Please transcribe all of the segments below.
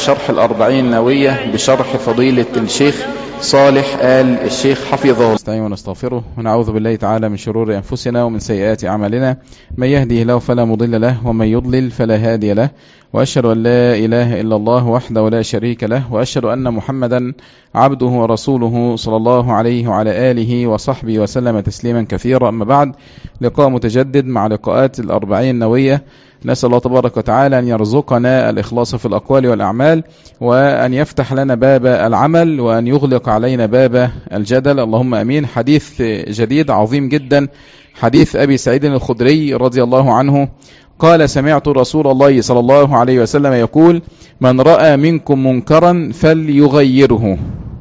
شرح الأربعين نووية بشرح فضيلة الشيخ صالح آل الشيخ حفظه نستعين ونستغفره ونعوذ بالله تعالى من شرور أنفسنا ومن سيئات أعمالنا من يهده الله فلا مضل له ومن يضلل فلا هادي له وأشهد أن لا إله إلا الله وحده لا شريك له وأشهد أن محمدا عبده ورسوله صلى الله عليه وعلى آله وصحبه وسلم تسليما كثيرا أما بعد لقاء متجدد مع لقاءات الأربعين النووية نسأل الله تبارك وتعالى أن يرزقنا الإخلاص في الأقوال والأعمال وأن يفتح لنا باب العمل وأن يغلق علينا باب الجدل اللهم أمين حديث جديد عظيم جدا حديث أبي سعيد الخدري رضي الله عنه قال سمعت رسول الله صلى الله عليه وسلم يقول من رأى منكم منكرا فليغيره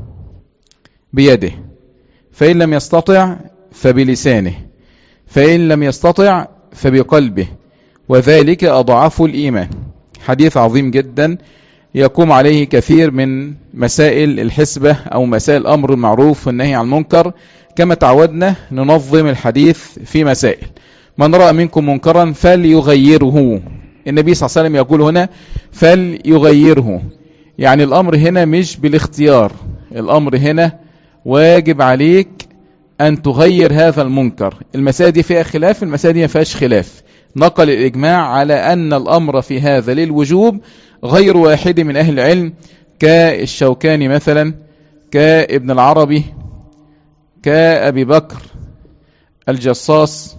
بيده فإن لم يستطع فبلسانه فإن لم يستطع فبقلبه وذلك أضعف الإيمان حديث عظيم جدا يقوم عليه كثير من مسائل الحسبة أو مسائل أمر المعروف والنهي عن المنكر كما تعودنا ننظم الحديث في مسائل من رأى منكم منكرا فليغيره النبي صلى الله عليه وسلم يقول هنا فليغيره يعني الأمر هنا مش بالاختيار الأمر هنا واجب عليك أن تغير هذا المنكر المسائل دي فيها خلاف المسائل دي ما فيهاش خلاف نقل الإجماع على أن الأمر في هذا للوجوب غير واحد من أهل العلم كالشوكاني مثلا كابن العربي كأبي بكر الجصاص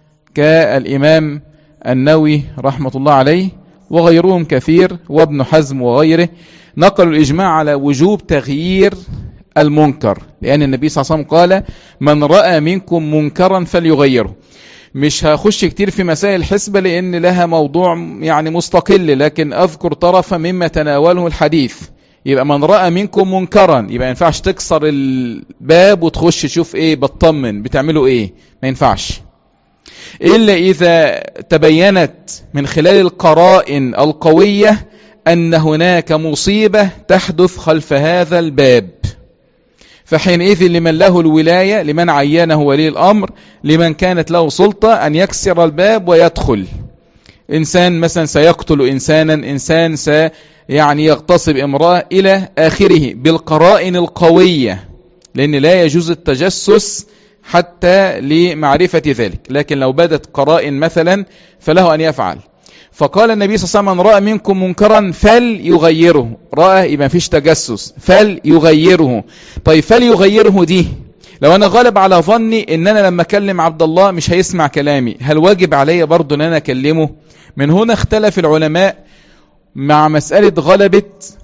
كالإمام النووي رحمة الله عليه وغيرهم كثير وابن حزم وغيره نقلوا الإجماع على وجوب تغيير المنكر لأن النبي صلى الله عليه وسلم قال من رأى منكم منكرا فليغيره مش هخش كتير في مسائل الحسبة لأن لها موضوع يعني مستقل لكن أذكر طرفا مما تناوله الحديث يبقى من رأى منكم منكرا يبقى ما ينفعش تكسر الباب وتخش تشوف ايه بتطمن بتعملوا ايه ما ينفعش إلا إذا تبينت من خلال القرائن القوية أن هناك مصيبة تحدث خلف هذا الباب فحينئذ لمن له الولاية لمن عينه ولي الأمر لمن كانت له سلطة أن يكسر الباب ويدخل إنسان مثلا سيقتل إنسانا إنسان سي يعني يغتصب امرأة إلى آخره بالقرائن القوية لأن لا يجوز التجسس حتى لمعرفة ذلك لكن لو بدت قرائن مثلا فله أن يفعل فقال النبي صلى الله عليه وسلم من رأى منكم منكرا فليغيره رأى يبقى فيش تجسس فليغيره طيب فليغيره دي لو انا غالب على ظني ان انا لما اكلم عبد الله مش هيسمع كلامي هل واجب علي برضه ان انا اكلمه من هنا اختلف العلماء مع مسألة غلبة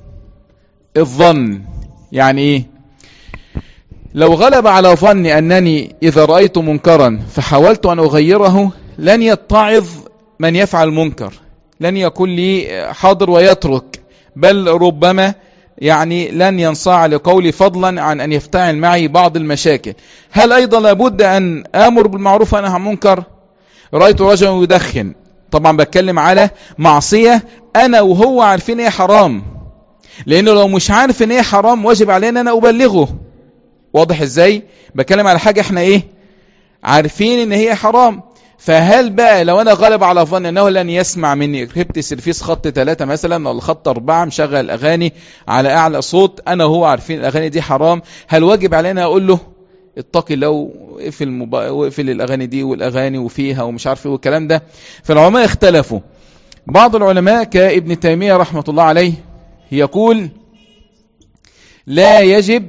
الظن يعني ايه لو غلب على ظني انني اذا رأيت منكرا فحاولت ان اغيره لن يتعظ من يفعل منكر لن يكون لي حاضر ويترك بل ربما يعني لن ينصاع لقولي فضلا عن أن يفتعل معي بعض المشاكل هل أيضا لابد أن آمر بالمعروف وأنهى عن منكر رأيت رجلا يدخن طبعا بتكلم على معصية أنا وهو عارفين إيه حرام لأنه لو مش عارف إن إيه حرام واجب علينا أنا أبلغه واضح إزاي بتكلم على حاجة إحنا إيه عارفين إن هي حرام فهل بقى لو انا غالب على ظن انه لن يسمع مني ركبت سيرفيس خط ثلاثة مثلا ولا خط اربعة مشغل اغاني على اعلى صوت انا وهو عارفين الاغاني دي حرام هل واجب علينا اقول له اتقي لو اقفل الموبايل واقفل الاغاني دي والاغاني وفيها ومش عارف ايه والكلام ده فالعلماء اختلفوا بعض العلماء كابن تيمية رحمة الله عليه يقول لا يجب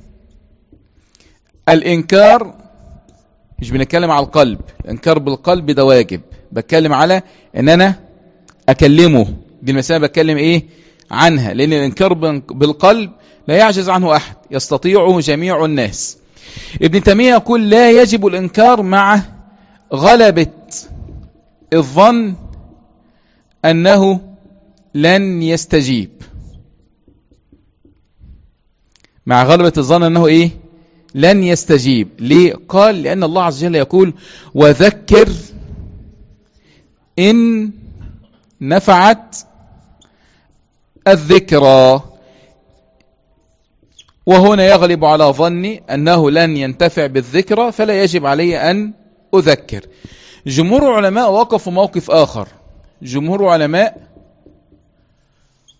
الانكار مش بنتكلم على القلب الانكار بالقلب ده واجب بتكلم على ان انا اكلمه دي المسألة بتكلم ايه عنها لان الانكار بالقلب لا يعجز عنه احد يستطيعه جميع الناس ابن تيمية يقول لا يجب الانكار مع غلبة الظن انه لن يستجيب مع غلبة الظن انه ايه لن يستجيب ليه قال لأن الله عز وجل يقول وذكر إن نفعت الذكرى وهنا يغلب على ظني أنه لن ينتفع بالذكرى فلا يجب علي أن أذكر جمهور العلماء وقفوا موقف آخر جمهور علماء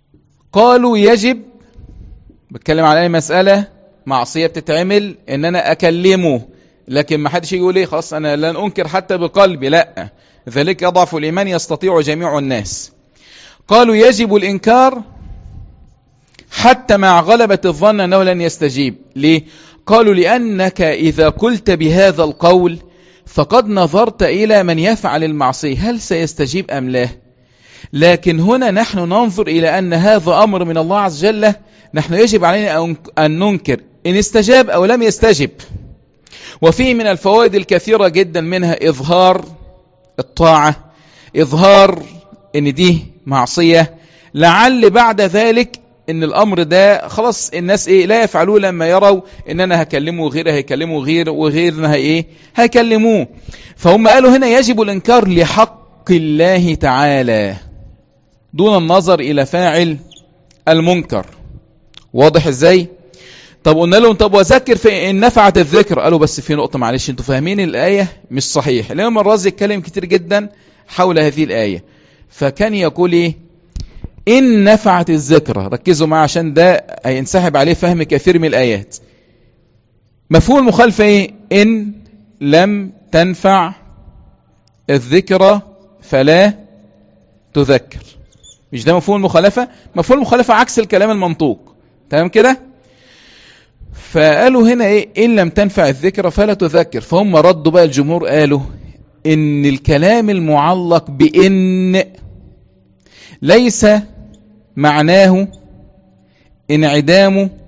قالوا يجب بتكلم على اي مسألة معصية بتتعمل ان انا اكلمه لكن ما حدش يقول ايه خلاص انا لن انكر حتى بقلبي لا ذلك يضعف الايمان يستطيع جميع الناس قالوا يجب الانكار حتى مع غلبة الظن انه لن يستجيب ليه قالوا لانك اذا قلت بهذا القول فقد نظرت الى من يفعل المعصية هل سيستجيب ام لا لكن هنا نحن ننظر إلى أن هذا أمر من الله عز وجل نحن يجب علينا أن ننكر إن استجاب أو لم يستجب وفيه من الفوائد الكثيرة جدا منها إظهار الطاعة إظهار إن دي معصية لعل بعد ذلك ان الامر ده خلاص الناس ايه لا يفعلوه لما يروا ان انا هكلمه غير هيكلمه غير وغيرنا ايه هيكلموه فهم قالوا هنا يجب الانكار لحق الله تعالى دون النظر إلى فاعل المنكر واضح ازاي طب قلنا لهم طب وذكر في ان نفعت الذكر قالوا بس في نقطة معلش انتوا فاهمين الآية مش صحيح الإمام الرازي اتكلم كتير جدا حول هذه الآية فكان يقول ايه إن نفعت الذكرى ركزوا معي عشان ده هينسحب عليه فهم كثير من الآيات مفهوم المخالفة ايه إن لم تنفع الذكرى فلا تذكر مش ده مفهوم المخالفة مفهوم المخالفة عكس الكلام المنطوق تمام كده فقالوا هنا ايه ان لم تنفع الذكرى فلا تذكر فهم ردوا بقى الجمهور قالوا ان الكلام المعلق بان ليس معناه انعدام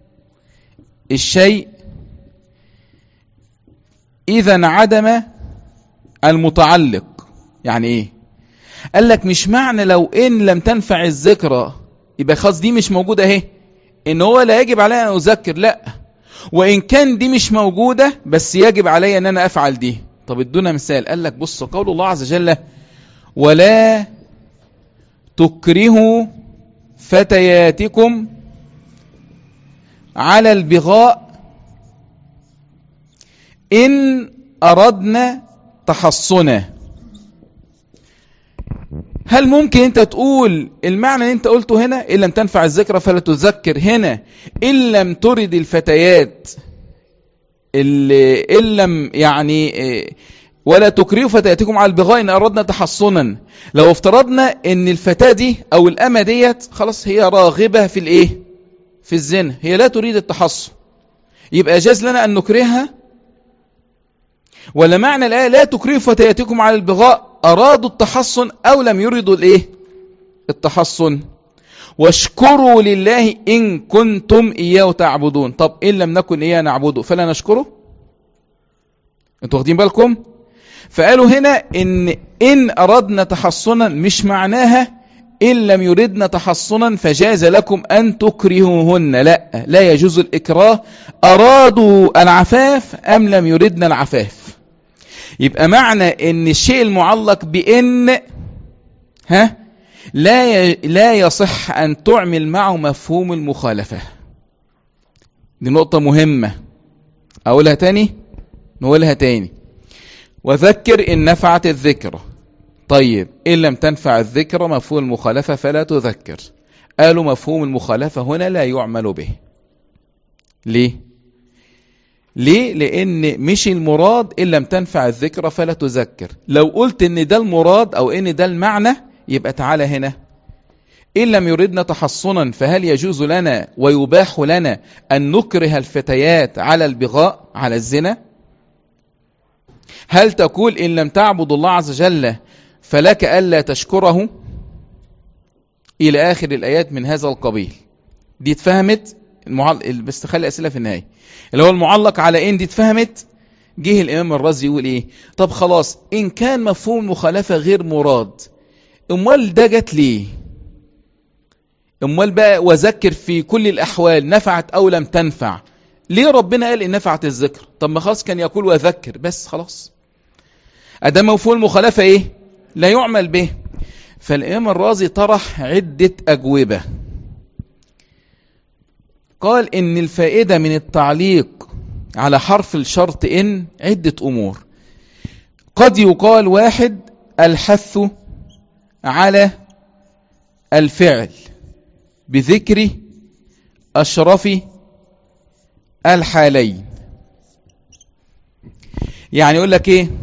الشيء اذا انعدم المتعلق يعني ايه قال لك مش معنى لو ان لم تنفع الذكرى يبقى خلاص دي مش موجودة اهي ان هو لا يجب علي ان اذكر لا وان كان دي مش موجودة بس يجب علي ان انا افعل دي طب ادونا مثال قال لك بص قول الله عز وجل ولا تكرهوا فتياتكم على البغاء إن أردنا تحصنا هل ممكن انت تقول المعنى اللي انت قلته هنا ان لم تنفع الذكرى فلا تذكر هنا ان لم ترد الفتيات اللي ان لم يعني ولا تكرهوا فتياتكم على البغاء ان اردنا تحصنا لو افترضنا ان الفتاة دي او الامة ديت خلاص هي راغبة في الايه في الزنا هي لا تريد التحصن يبقى جاز لنا ان نكرهها ولا معنى الآية لا تكرهوا فتياتكم على البغاء أرادوا التحصن أو لم يريدوا الإيه التحصن واشكروا لله إن كنتم إياه تعبدون طب إن لم نكن إياه نعبده فلا نشكره انتوا واخدين بالكم فقالوا هنا إن إن أردنا تحصنا مش معناها إن لم يردنا تحصنا فجاز لكم أن تكرهوهن لا لا يجوز الإكراه أرادوا العفاف أم لم يردنا العفاف يبقى معنى ان الشيء المعلق بان ها لا لا يصح ان تعمل معه مفهوم المخالفة دي نقطة مهمة اقولها تاني نقولها تاني وذكر ان نفعت الذكرى طيب ان لم تنفع الذكرى مفهوم المخالفة فلا تذكر قالوا مفهوم المخالفة هنا لا يعمل به ليه ليه؟ لأن مش المراد إن لم تنفع الذكرى فلا تذكر لو قلت إن ده المراد أو إن ده المعنى يبقى تعالى هنا إن لم يردنا تحصنا فهل يجوز لنا ويباح لنا أن نكره الفتيات على البغاء على الزنا هل تقول إن لم تعبد الله عز وجل فلك ألا تشكره إلى آخر الآيات من هذا القبيل دي اتفهمت المعل... بس تخلي أسئلة في النهاية اللي هو المعلق على إن دي اتفهمت جه الإمام الرازي يقول إيه طب خلاص إن كان مفهوم مخالفة غير مراد أمال ده جت ليه أمال بقى وذكر في كل الأحوال نفعت أو لم تنفع ليه ربنا قال إن نفعت الذكر طب ما خلاص كان يقول وذكر بس خلاص أدام مفهوم المخالفة إيه لا يعمل به فالإمام الرازي طرح عدة أجوبة قال إن الفائدة من التعليق على حرف الشرط إن عدة أمور قد يقال واحد الحث على الفعل بذكر أشرف الحالين يعني يقول لك ايه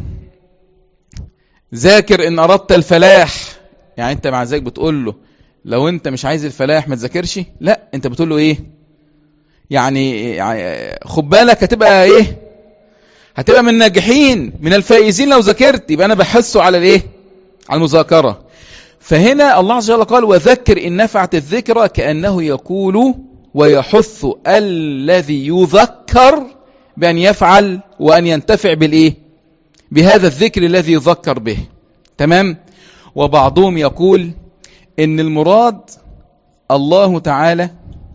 ذاكر ان اردت الفلاح يعني انت مع ذلك بتقول له لو انت مش عايز الفلاح ما تذاكرش لا انت بتقول له ايه يعني, يعني خد بالك هتبقى ايه هتبقى من الناجحين من الفائزين لو ذاكرت يبقى انا بحثه على الايه على المذاكره فهنا الله عز وجل قال وذكر ان نفعت الذكرى كانه يقول ويحث الذي يذكر بان يفعل وان ينتفع بالايه بهذا الذكر الذي يذكر به تمام وبعضهم يقول ان المراد الله تعالى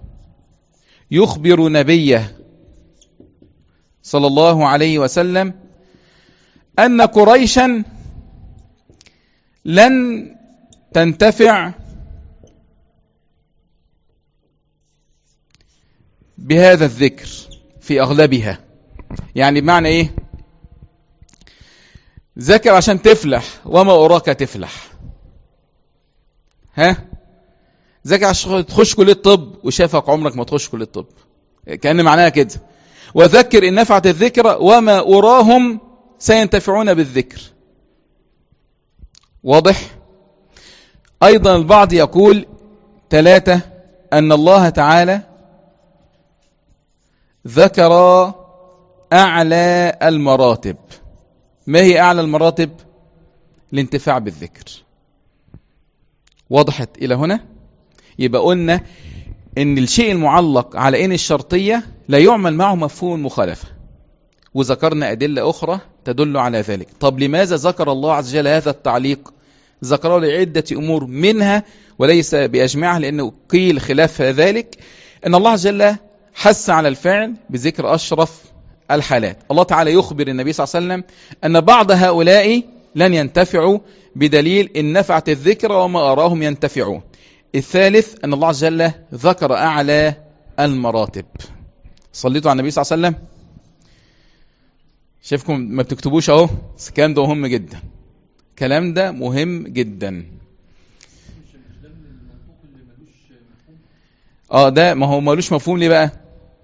يخبر نبيه صلى الله عليه وسلم أن قريشا لن تنتفع بهذا الذكر في أغلبها يعني بمعنى إيه ذكر عشان تفلح وما أراك تفلح ها ذكر عشان تخش كلية طب وشافك عمرك ما تخش كلية طب كأن معناها كده وذكر إن نفعت الذكر وما أراهم سينتفعون بالذكر واضح أيضا البعض يقول ثلاثة أن الله تعالى ذكر أعلى المراتب ما هي أعلى المراتب الانتفاع بالذكر وضحت إلى هنا يبقى قلنا ان الشيء المعلق على ان الشرطية لا يعمل معه مفهوم المخالفة وذكرنا أدلة أخرى تدل على ذلك طب لماذا ذكر الله عز وجل هذا التعليق ذكره لعدة أمور منها وليس بأجمعها لأنه قيل خلاف ذلك أن الله عز وجل حث على الفعل بذكر أشرف الحالات الله تعالى يخبر النبي صلى الله عليه وسلم أن بعض هؤلاء لن ينتفعوا بدليل إن نفعت الذكر وما أراهم ينتفعون الثالث أن الله عز وجل ذكر أعلى المراتب صليتوا على النبي صلى الله عليه وسلم شايفكم ما بتكتبوش اهو الكلام ده مهم جدا الكلام ده مهم جدا اه ده ما هو ملوش مفهوم ليه بقى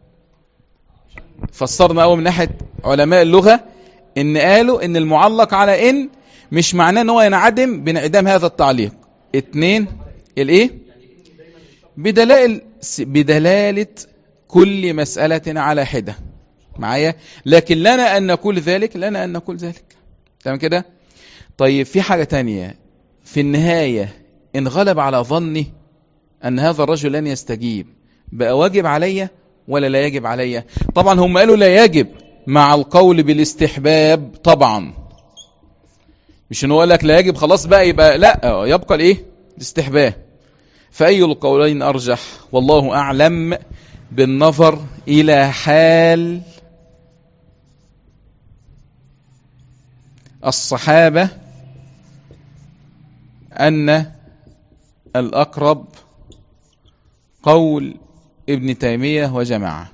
فسرنا اول من ناحيه علماء اللغه ان قالوا ان المعلق على ان مش معناه ان هو ينعدم بانعدام هذا التعليق اتنين الايه بدلائل بدلالة كل مسألة على حدة معايا لكن لنا أن نقول ذلك لنا أن نقول ذلك تمام كده طيب في حاجة تانية في النهاية إن غلب على ظني أن هذا الرجل لن يستجيب بقى واجب علي ولا لا يجب علي طبعا هم قالوا لا يجب مع القول بالاستحباب طبعا مش انه قال لك لا يجب خلاص بقى يبقى لا يبقى الايه الاستحباب فأي القولين أرجح والله أعلم بالنظر إلى حال الصحابة أن الأقرب قول ابن تيمية وجماعة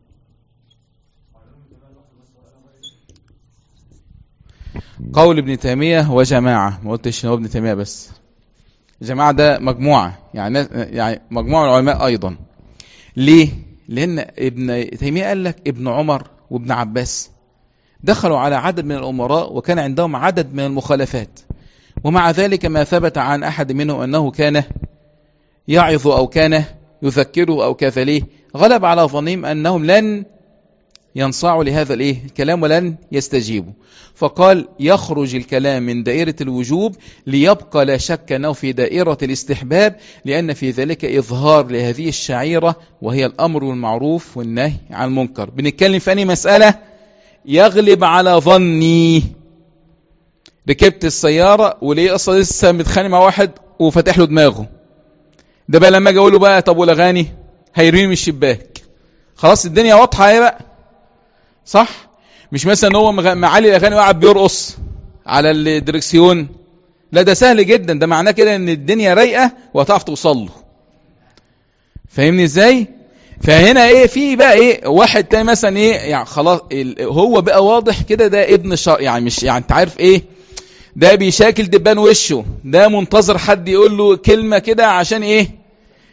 قول ابن تيمية وجماعة ما قلتش هو ابن تيمية بس جماعة ده مجموعة يعني يعني مجموعة من العلماء أيضا ليه؟ لأن ابن تيمية قال لك ابن عمر وابن عباس دخلوا على عدد من الأمراء وكان عندهم عدد من المخالفات ومع ذلك ما ثبت عن أحد منهم أنه كان يعظ أو كان يذكره أو كذا ليه غلب على ظنهم أنهم لن ينصاعوا لهذا الايه الكلام ولن يستجيبوا فقال يخرج الكلام من دائرة الوجوب ليبقى لا شك أنه في دائرة الاستحباب لأن في ذلك إظهار لهذه الشعيرة وهي الأمر والمعروف والنهي عن المنكر بنتكلم في أني مسألة يغلب على ظني ركبت السيارة وليه أصلا لسه متخانق مع واحد وفتح له دماغه ده بقى لما اجي اقول له بقى طب والاغاني هيرمي من الشباك خلاص الدنيا واضحه اهي بقى صح مش مثلا هو معالي الاغاني وقاعد بيرقص على الدركسيون لا ده سهل جدا ده معناه كده ان الدنيا رايقه وهتعرف توصل له فاهمني ازاي فهنا ايه في بقى ايه واحد تاني مثلا ايه يعني خلاص هو بقى واضح كده ده ابن شر يعني مش يعني انت عارف ايه ده بيشاكل دبان وشه ده منتظر حد يقول له كلمه كده عشان ايه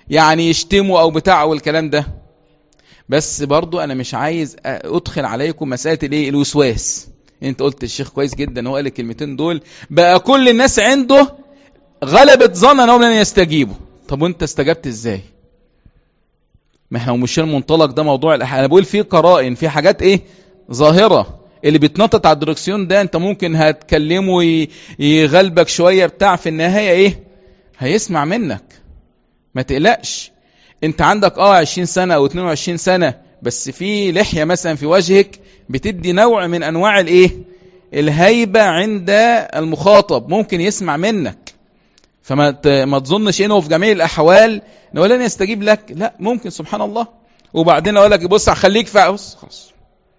يعني يشتموا او بتاع والكلام ده بس برضو انا مش عايز ادخل عليكم مساله الايه الوسواس انت قلت الشيخ كويس جدا هو قال الكلمتين دول بقى كل الناس عنده غلبت ظن انهم لن يستجيبوا طب وانت استجبت ازاي ما احنا مش المنطلق ده موضوع انا بقول في قرائن في حاجات ايه ظاهره اللي بيتنطط على الدركسيون ده انت ممكن هتكلمه يغلبك شويه بتاع في النهايه ايه هيسمع منك ما تقلقش انت عندك اه 20 سنه او 22 سنه بس في لحيه مثلا في وجهك بتدي نوع من انواع الايه الهيبه عند المخاطب ممكن يسمع منك فما ما تظنش انه في جميع الاحوال انه لن يستجيب لك لا ممكن سبحان الله وبعدين اقول لك بص خليك في بص خلاص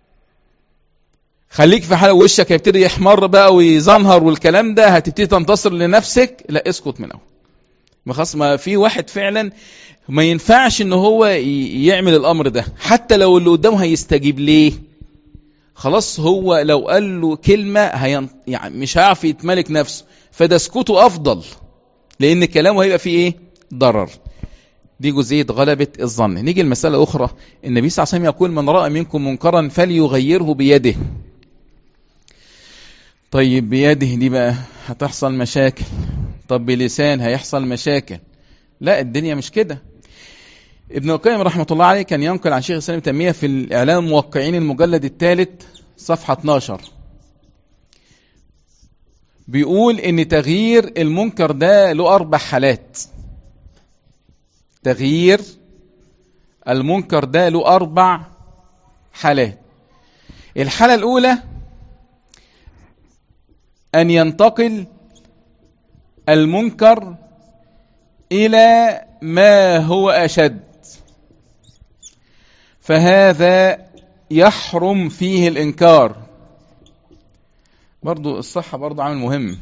خليك في حاله وشك هيبتدي يحمر بقى ويزنهر والكلام ده هتبتدي تنتصر لنفسك لا اسكت من اول ما خلاص ما في واحد فعلا ما ينفعش ان هو يعمل الامر ده حتى لو اللي قدامه هيستجيب ليه خلاص هو لو قال له كلمة هين... يعني مش هيعرف يتملك نفسه فده سكوته افضل لان كلامه هيبقى فيه ايه ضرر دي جزئية غلبة الظن نيجي المسألة أخرى النبي صلى الله عليه وسلم يقول من رأى منكم منكرا فليغيره بيده طيب بيده دي بقى هتحصل مشاكل طب بلسان هيحصل مشاكل لا الدنيا مش كده ابن القيم رحمة الله عليه كان ينقل عن شيخ الإسلام تيمية في الإعلام الموقعين المجلد الثالث صفحة 12 بيقول إن تغيير المنكر ده له أربع حالات تغيير المنكر ده له أربع حالات الحالة الأولى أن ينتقل المنكر إلى ما هو أشد فهذا يحرم فيه الإنكار برضو الصحة برضو عامل مهم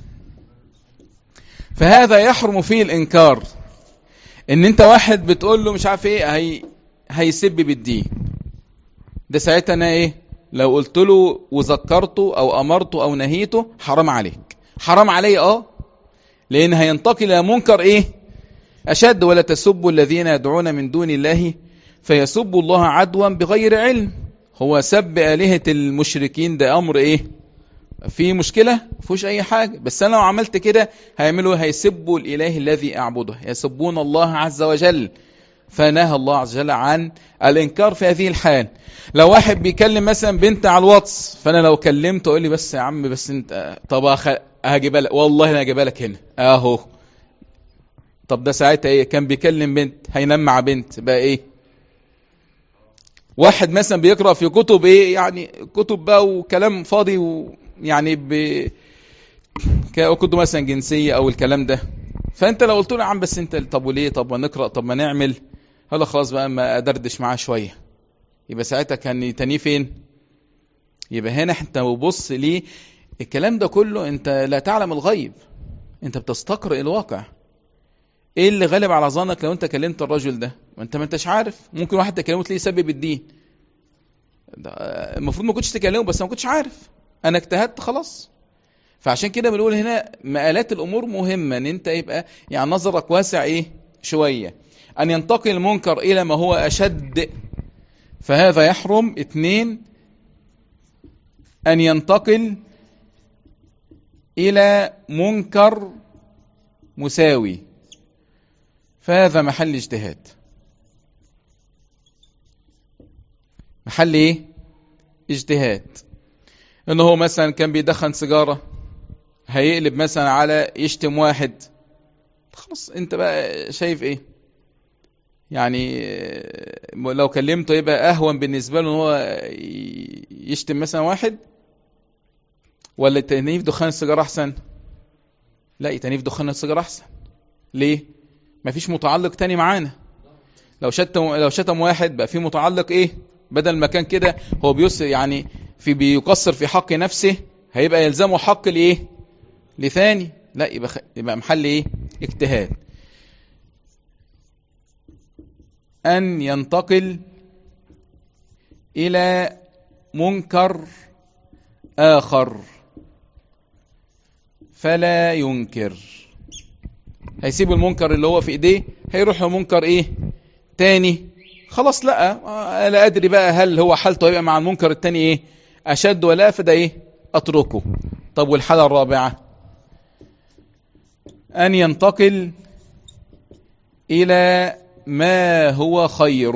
فهذا يحرم فيه الإنكار إن أنت واحد بتقول له مش عارف إيه هي هيسب بالدين ده ساعتها أنا إيه لو قلت له وذكرته أو أمرته أو نهيته حرام عليك حرام علي اه لأن هينتقل إلى منكر إيه أشد ولا تسبوا الذين يدعون من دون الله فيسبوا الله عدوا بغير علم هو سب آلهة المشركين ده أمر إيه في مشكلة فيهوش أي حاجة بس أنا لو عملت كده هيعملوا هيسبوا الإله الذي أعبده يسبون الله عز وجل فنهى الله عز وجل عن الإنكار في هذه الحال لو واحد بيكلم مثلا بنت على الواتس فأنا لو كلمت أقول لي بس يا عم بس أنت طب هجيبها لك والله أنا هجيبها لك هنا أهو طب ده ساعتها إيه كان بيكلم بنت هينام مع بنت بقى إيه واحد مثلا بيقرأ في كتب إيه يعني كتب بقى وكلام فاضي ويعني ب كتب مثلا جنسية أو الكلام ده فأنت لو قلت له يا عم بس أنت طب وليه طب ما نقرأ طب ما نعمل هلا خلاص بقى ما أدردش معاه شوية يبقى ساعتها كان يتنيه فين يبقى هنا انت بص ليه الكلام ده كله انت لا تعلم الغيب انت بتستقرئ الواقع ايه اللي غالب على ظنك لو انت كلمت الرجل ده ما انت ما انتش عارف ممكن واحد تكلمه تلاقيه يسبب الدين المفروض ما كنتش تكلمه بس ما كنتش عارف انا اجتهدت خلاص فعشان كده بنقول هنا مآلات الامور مهمه ان انت يبقى يعني نظرك واسع ايه شويه ان ينتقل المنكر الى ما هو اشد فهذا يحرم اثنين ان ينتقل الى منكر مساوي فهذا محل اجتهاد محل ايه اجتهاد ان هو مثلا كان بيدخن سيجاره هيقلب مثلا على يشتم واحد خلاص انت بقى شايف ايه يعني لو كلمته يبقى اهون بالنسبه له ان هو يشتم مثلا واحد ولا تنيف دخان السيجاره احسن لا تنيف دخان السيجاره احسن ليه مفيش متعلق تاني معانا لو شتم لو شتم واحد بقى في متعلق ايه بدل ما كان كده هو بيس يعني في بيقصر في حق نفسه هيبقى يلزمه حق لايه لثاني لا يبقى خ... يبقى محل ايه اجتهاد ان ينتقل الى منكر اخر فلا ينكر هيسيب المنكر اللي هو في ايديه هيروح لمنكر ايه تاني خلاص لا آه، لا ادري بقى هل هو حالته هيبقى مع المنكر التاني ايه اشد ولا فده ايه اتركه طب والحالة الرابعة ان ينتقل الى ما هو خير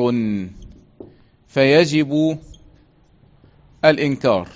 فيجب الانكار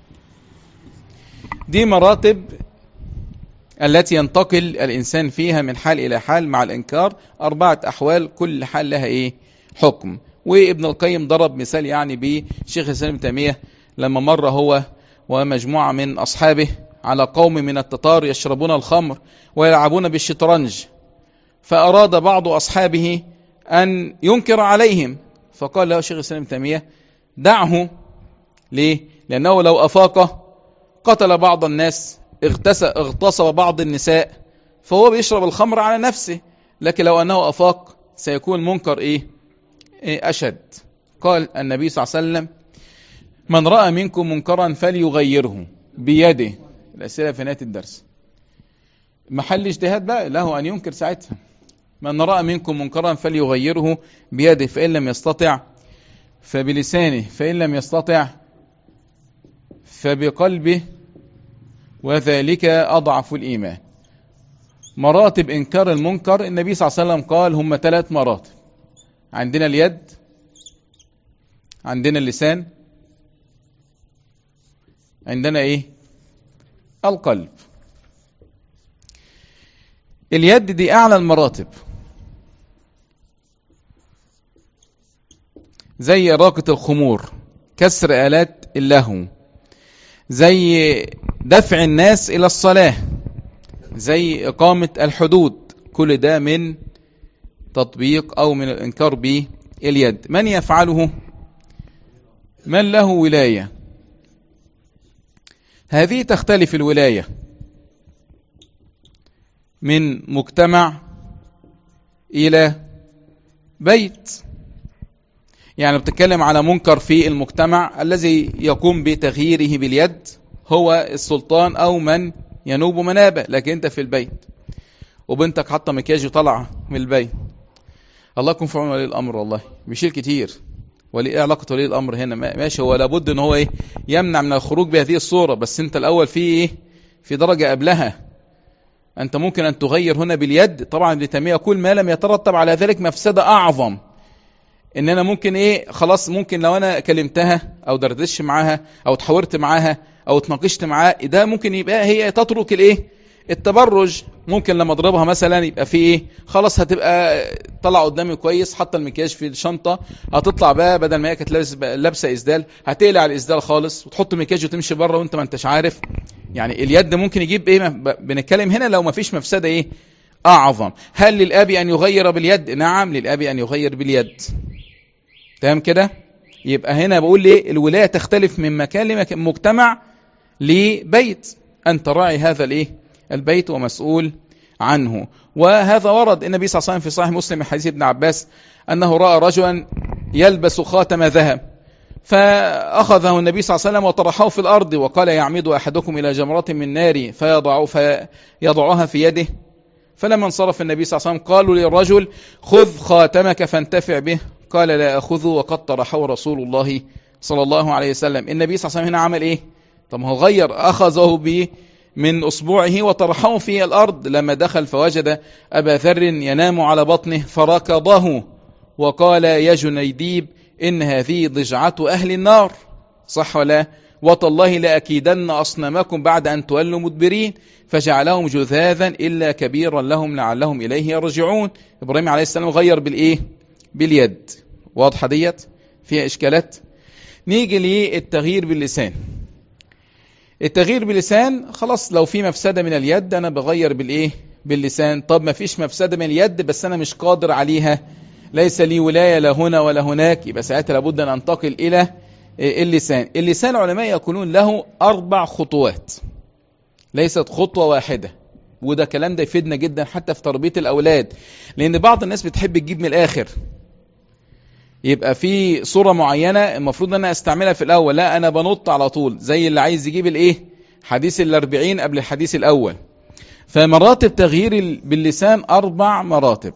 دي مراتب التي ينتقل الإنسان فيها من حال إلى حال مع الإنكار أربعة أحوال كل حال لها إيه حكم وابن القيم ضرب مثال يعني بشيخ الإسلام تيمية لما مر هو ومجموعة من أصحابه على قوم من التتار يشربون الخمر ويلعبون بالشطرنج فأراد بعض أصحابه أن ينكر عليهم فقال له شيخ الإسلام تيمية دعه ليه؟ لأنه لو أفاق قتل بعض الناس اغتصب بعض النساء فهو بيشرب الخمر على نفسه لكن لو أنه أفاق سيكون منكر إيه؟, إيه أشد قال النبي صلى الله عليه وسلم من رأى منكم منكرا فليغيره بيده الأسئلة في نهاية الدرس محل اجتهاد بقى له أن ينكر ساعتها من رأى منكم منكرا فليغيره بيده فإن لم يستطع فبلسانه فإن لم يستطع فبقلبه وذلك أضعف الإيمان مراتب إنكار المنكر النبي صلى الله عليه وسلم قال هم ثلاث مراتب عندنا اليد عندنا اللسان عندنا إيه القلب اليد دي أعلى المراتب زي إراقة الخمور كسر آلات اللهو زي دفع الناس إلى الصلاة زي إقامة الحدود كل ده من تطبيق أو من الإنكار باليد من يفعله من له ولاية هذه تختلف الولاية من مجتمع إلى بيت يعني بتتكلم على منكر في المجتمع الذي يقوم بتغييره باليد هو السلطان او من ينوب منابه لكن انت في البيت وبنتك حاطه مكياج وطالعه من البيت الله يكون في عون ولي الامر والله بيشيل كتير ولي ايه علاقه ولي الامر هنا ماشي هو لابد ان هو ايه يمنع من الخروج بهذه الصوره بس انت الاول في ايه في درجه قبلها انت ممكن ان تغير هنا باليد طبعا ابن تيميه كل ما لم يترتب على ذلك مفسده اعظم ان انا ممكن ايه خلاص ممكن لو انا كلمتها او دردش معاها او تحاورت معاها او اتناقشت معاه ده ممكن يبقى هي تترك الايه التبرج ممكن لما اضربها مثلا يبقى في ايه خلاص هتبقى طلع قدامي كويس حاطه المكياج في الشنطه هتطلع بقى بدل ما هي كانت لابسه اسدال هتقلع الاسدال خالص وتحط المكياج وتمشي بره وانت ما انتش عارف يعني اليد ممكن يجيب ايه بنتكلم هنا لو ما فيش مفسده ايه اعظم هل للاب ان يغير باليد نعم للاب ان يغير باليد تمام كده يبقى هنا بقول ليه الولايه تختلف من مكان لمكان مجتمع لبيت أنت راعي هذا الإيه البيت ومسؤول عنه وهذا ورد النبي صلى الله عليه وسلم في صحيح مسلم من حديث ابن عباس أنه رأى رجلا يلبس خاتم ذهب فأخذه النبي صلى الله عليه وسلم وطرحه في الأرض وقال يعمد أحدكم إلى جمرة من نار فيضع فيضعها في يده فلما انصرف النبي صلى الله عليه وسلم قالوا للرجل خذ خاتمك فانتفع به قال لا أخذه وقد طرحه رسول الله صلى الله عليه وسلم النبي صلى الله عليه وسلم هنا عمل إيه طب ما هو غير أخذه به من أصبعه وطرحه في الأرض لما دخل فوجد أبا ذر ينام على بطنه فركضه وقال يا جنيديب إن هذه ضجعة أهل النار صح ولا وتالله لأكيدن أصنامكم بعد أن تولوا مدبرين فجعلهم جذاذا إلا كبيرا لهم لعلهم إليه يرجعون إبراهيم عليه السلام غير بالإيه باليد واضحة ديت فيها إشكالات نيجي للتغيير باللسان التغيير باللسان خلاص لو في مفسدة من اليد أنا بغير بالإيه باللسان طب ما فيش مفسدة من اليد بس أنا مش قادر عليها ليس لي ولاية لا هنا ولا هناك يبقى ساعتها لابد أن أنتقل إلى اللسان اللسان العلماء يقولون له أربع خطوات ليست خطوة واحدة وده كلام ده يفيدنا جدا حتى في تربية الأولاد لأن بعض الناس بتحب تجيب من الآخر يبقى في صورة معينة المفروض ان انا استعملها في الاول لا انا بنط على طول زي اللي عايز يجيب الايه حديث الاربعين قبل الحديث الاول فمراتب تغيير ال- باللسان أربع مراتب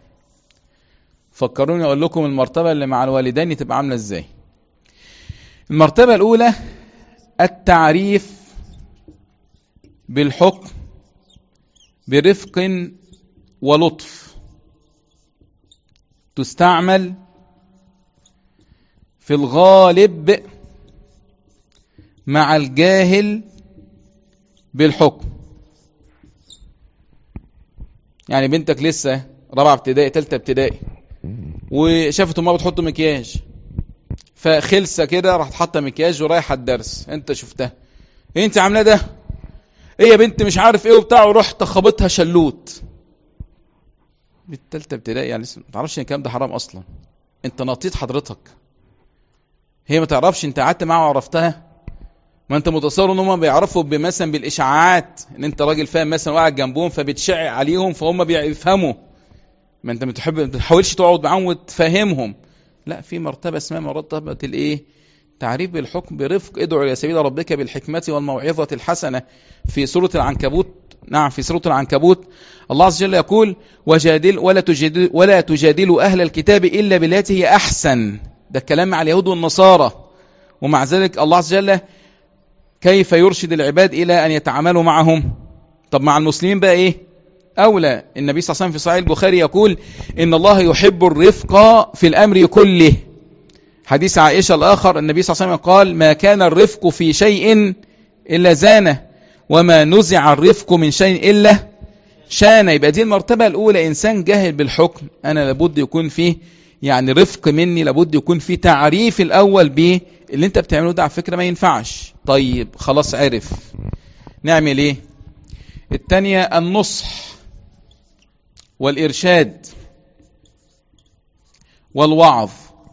فكروني أقول لكم المرتبة اللي مع الوالدين تبقى عاملة إزاي المرتبة الأولى التعريف بالحكم برفق ولطف تستعمل في الغالب مع الجاهل بالحكم يعني بنتك لسه رابعه ابتدائي ثالثه ابتدائي وشافت امها بتحط مكياج فخلسه كده راحت حاطه مكياج ورايحه الدرس انت شفتها ايه انت عامله ده ايه يا بنت مش عارف ايه وبتاع ورحت خبطها شلوت بالتالتة ابتدائي يعني لسه ما تعرفش ان الكلام ده حرام اصلا انت نطيت حضرتك هي ما تعرفش انت قعدت معاها وعرفتها ما انت متصور ان هم بيعرفوا مثلا بالاشاعات ان انت راجل فاهم مثلا وقاعد جنبهم فبتشع عليهم فهم بيفهموا ما انت بتحب ما بتحاولش تقعد معاهم وتفهمهم لا في مرتبه اسمها مرتبه الايه تعريف بالحكم برفق ادعو الى سبيل ربك بالحكمه والموعظه الحسنه في سوره العنكبوت نعم في سوره العنكبوت الله عز وجل يقول وجادل ولا تجادل ولا تجادلوا اهل الكتاب الا بالتي هي احسن ده الكلام مع اليهود والنصارى ومع ذلك الله عز وجل كيف يرشد العباد الى ان يتعاملوا معهم طب مع المسلمين بقى ايه اولى النبي صلى الله عليه وسلم في صحيح البخاري يقول ان الله يحب الرفق في الامر كله حديث عائشه الاخر النبي صلى الله عليه وسلم قال ما كان الرفق في شيء الا زانه وما نزع الرفق من شيء الا شان يبقى دي المرتبه الاولى انسان جاهل بالحكم انا لابد يكون فيه يعني رفق مني لابد يكون فيه تعريف الاول بيه اللي انت بتعمله ده على فكره ما ينفعش طيب خلاص عرف نعمل ايه التانية النصح والإرشاد والوعظ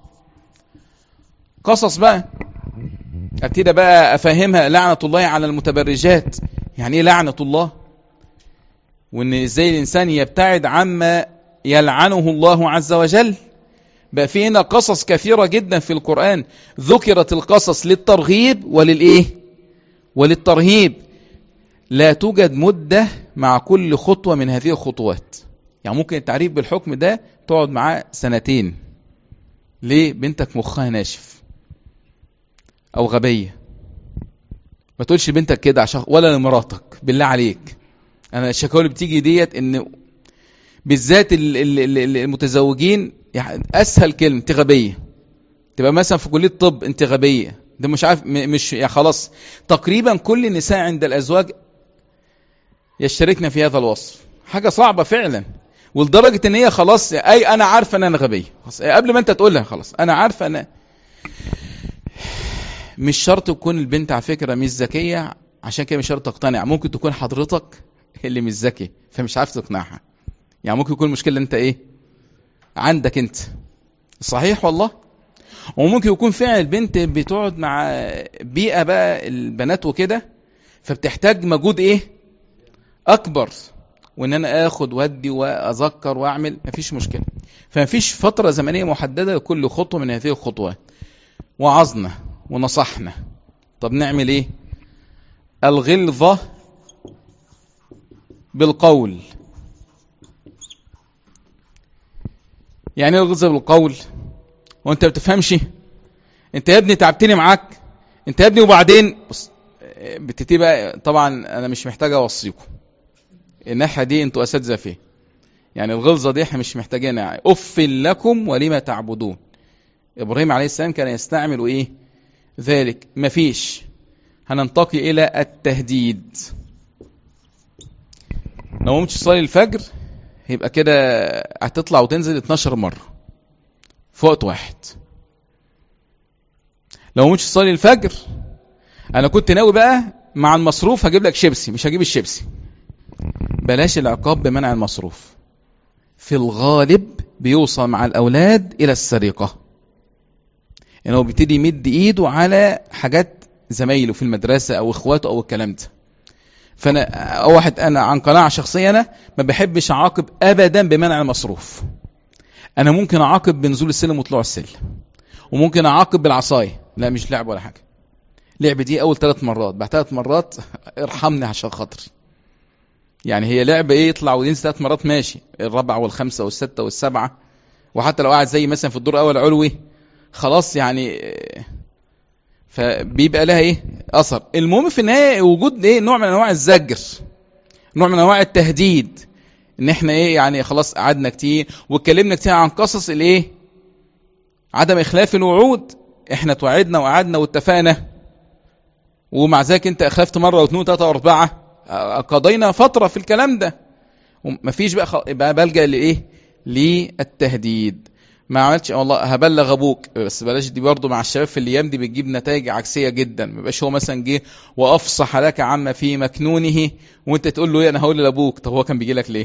قصص بقى ابتدي بقى افهمها لعنة الله على المتبرجات يعني ايه لعنة الله وان ازاي الانسان يبتعد عما يلعنه الله عز وجل بقى في هنا قصص كثيرة جدا في القرآن ذكرت القصص للترغيب وللإيه وللترهيب لا توجد مدة مع كل خطوة من هذه الخطوات يعني ممكن التعريف بالحكم ده تقعد معاه سنتين ليه بنتك مخها ناشف أو غبية ما تقولش بنتك كده عشان ولا لمراتك بالله عليك أنا الشكاوى اللي بتيجي ديت إن بالذات المتزوجين يعني اسهل كلمه انت غبيه تبقى مثلا في كليه طب انت غبيه ده مش عارف مش يعني خلاص تقريبا كل النساء عند الازواج يشتركن في هذا الوصف حاجه صعبه فعلا ولدرجه ان هي خلاص اي انا عارفه ان انا غبيه قبل ما انت تقولها خلاص انا عارفه انا مش شرط تكون البنت على فكره مش ذكيه عشان كده مش شرط تقتنع ممكن تكون حضرتك اللي مش ذكي فمش عارف تقنعها يعني ممكن يكون المشكله انت ايه عندك انت صحيح والله وممكن يكون فعلا البنت بتقعد مع بيئه بقى البنات وكده فبتحتاج مجهود ايه اكبر وان انا اخد وادي واذكر واعمل مفيش مشكله فمفيش فتره زمنيه محدده لكل خطوه من هذه الخطوات وعظنا ونصحنا طب نعمل ايه الغلظه بالقول يعني ايه الغلظه بالقول وانت ما بتفهمش انت يا ابني تعبتني معاك انت يا ابني وبعدين بص بتبتدي بقى طبعا انا مش محتاج اوصيكم الناحيه دي انتوا اساتذه فيها يعني الغلظه دي احنا مش محتاجينها يعني اف لكم ولما تعبدون ابراهيم عليه السلام كان يستعمل ايه ذلك مفيش هننتقي الى التهديد لو قمتش تصلي الفجر يبقى كده هتطلع وتنزل 12 مرة في وقت واحد لو مش تصلي الفجر انا كنت ناوي بقى مع المصروف هجيب لك شيبسي مش هجيب الشيبسي بلاش العقاب بمنع المصروف في الغالب بيوصل مع الاولاد الى السرقه يعني هو بيبتدي يمد ايده على حاجات زمايله في المدرسه او اخواته او الكلام ده فانا واحد انا عن قناعه شخصيه انا ما بحبش اعاقب ابدا بمنع المصروف انا ممكن اعاقب بنزول السلم وطلوع السلم وممكن اعاقب بالعصايه لا مش لعب ولا حاجه لعب دي اول ثلاث مرات بعد ثلاث مرات ارحمني عشان خاطري يعني هي لعبة ايه يطلع وينزل ثلاث مرات ماشي الرابعة والخمسة والستة والسبعة وحتى لو قاعد زي مثلا في الدور الاول علوي خلاص يعني فبيبقى لها ايه اثر المهم في النهايه وجود ايه نوع من انواع الزجر نوع من انواع التهديد ان احنا ايه يعني خلاص قعدنا كتير واتكلمنا كتير عن قصص الايه عدم اخلاف الوعود احنا توعدنا وقعدنا واتفقنا ومع ذلك انت اخلفت مره واثنين وثلاثه واربعه قضينا فتره في الكلام ده ومفيش بقى, خ... بقى بلجا لايه للتهديد ما عملتش والله هبلغ ابوك بس بلاش دي برضه مع الشباب في الايام دي بتجيب نتائج عكسيه جدا ما يبقاش هو مثلا جه وافصح لك عما في مكنونه وانت تقول له ايه انا هقول لابوك طب هو كان بيجي لك ليه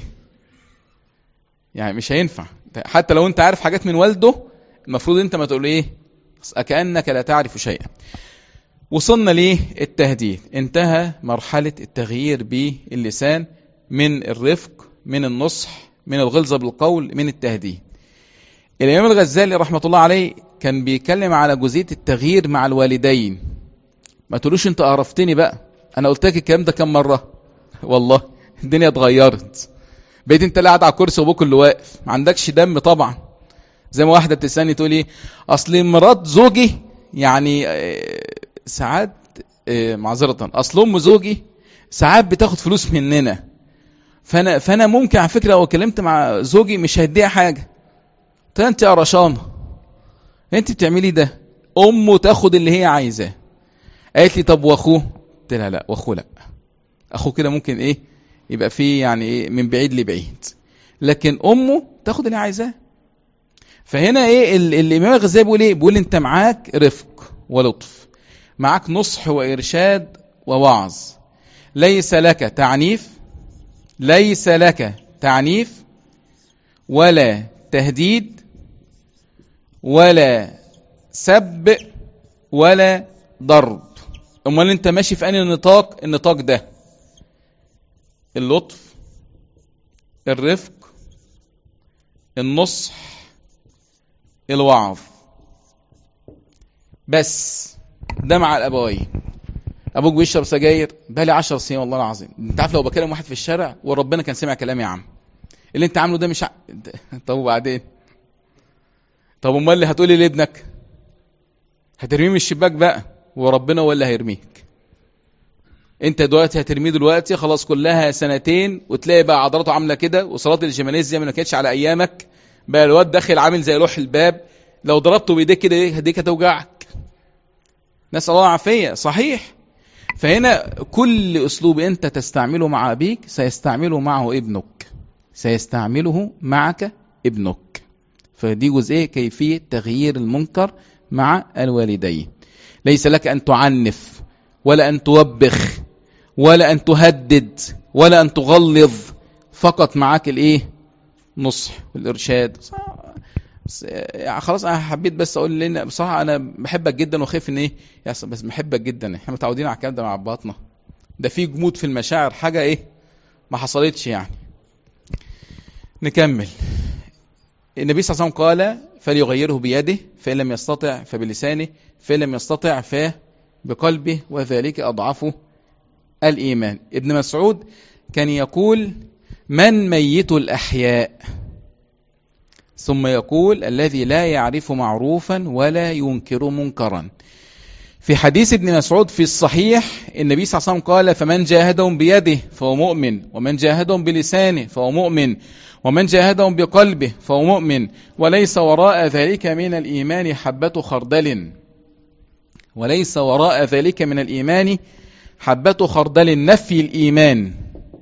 يعني مش هينفع حتى لو انت عارف حاجات من والده المفروض انت ما تقول ايه كانك لا تعرف شيئا وصلنا ليه التهديد انتهى مرحله التغيير باللسان من الرفق من النصح من الغلظه بالقول من التهديد الإمام الغزالي رحمة الله عليه كان بيتكلم على جزئية التغيير مع الوالدين ما تقولوش انت قرفتني بقى انا قلت لك الكلام ده كم مرة والله الدنيا اتغيرت بقيت انت اللي قاعد على الكرسي وابوك اللي واقف ما عندكش دم طبعا زي ما واحدة بتسألني تقول ايه اصل مرات زوجي يعني ساعات معذرة اصل ام زوجي ساعات بتاخد فلوس مننا فانا فانا ممكن على فكره لو اتكلمت مع زوجي مش هديها حاجه قلت انت يا رشانه انت بتعملي ده امه تاخد اللي هي عايزاه قالت لي طب واخوه قلت لها لا واخوه لا اخوه كده ممكن ايه يبقى فيه يعني ايه من بعيد لبعيد لكن امه تاخد اللي عايزاه فهنا ايه الامام الغزالي بيقول ايه بيقول انت معاك رفق ولطف معاك نصح وارشاد ووعظ ليس لك تعنيف ليس لك تعنيف ولا تهديد ولا سب ولا ضرب امال انت ماشي في انهي نطاق النطاق ده اللطف الرفق النصح الوعظ بس ده مع الابوين ابوك بيشرب سجاير بقالي 10 سنين والله العظيم انت عارف لو بكلم واحد في الشارع وربنا كان سمع كلامي يا عم اللي انت عامله ده مش ع... طب وبعدين طب امال اللي هتقولي لابنك هترميه من الشباك بقى وربنا هو اللي هيرميك انت دلوقتي هترميه دلوقتي خلاص كلها سنتين وتلاقي بقى عضلاته عامله كده وصلاه الجيمانيزيا ما كانتش على ايامك بقى الواد داخل عامل زي لوح الباب لو ضربته بايديك كده ايديك هتوجعك نسال الله العافيه صحيح فهنا كل اسلوب انت تستعمله مع ابيك سيستعمله معه ابنك سيستعمله معك ابنك فدي جزئيه كيفيه تغيير المنكر مع الوالدين ليس لك ان تعنف ولا ان توبخ ولا ان تهدد ولا ان تغلظ فقط معاك الايه نصح والارشاد يعني خلاص انا حبيت بس اقول لنا بصراحه انا بحبك جدا وخايف ان ايه بس بحبك جدا احنا متعودين على الكلام ده مع اباطنا ده في جمود في المشاعر حاجه ايه ما حصلتش يعني نكمل النبي صلى الله عليه وسلم قال فليغيره بيده فإن لم يستطع فبلسانه فإن لم يستطع فبقلبه وذلك أضعف الإيمان ابن مسعود كان يقول من ميت الأحياء ثم يقول الذي لا يعرف معروفا ولا ينكر منكرا في حديث ابن مسعود في الصحيح النبي صلى الله عليه وسلم قال فمن جاهدهم بيده فهو مؤمن ومن جاهدهم بلسانه فهو مؤمن ومن جاهدهم بقلبه فهو مؤمن وليس وراء ذلك من الإيمان حبة خردل وليس وراء ذلك من الإيمان حبة خردل نفي الإيمان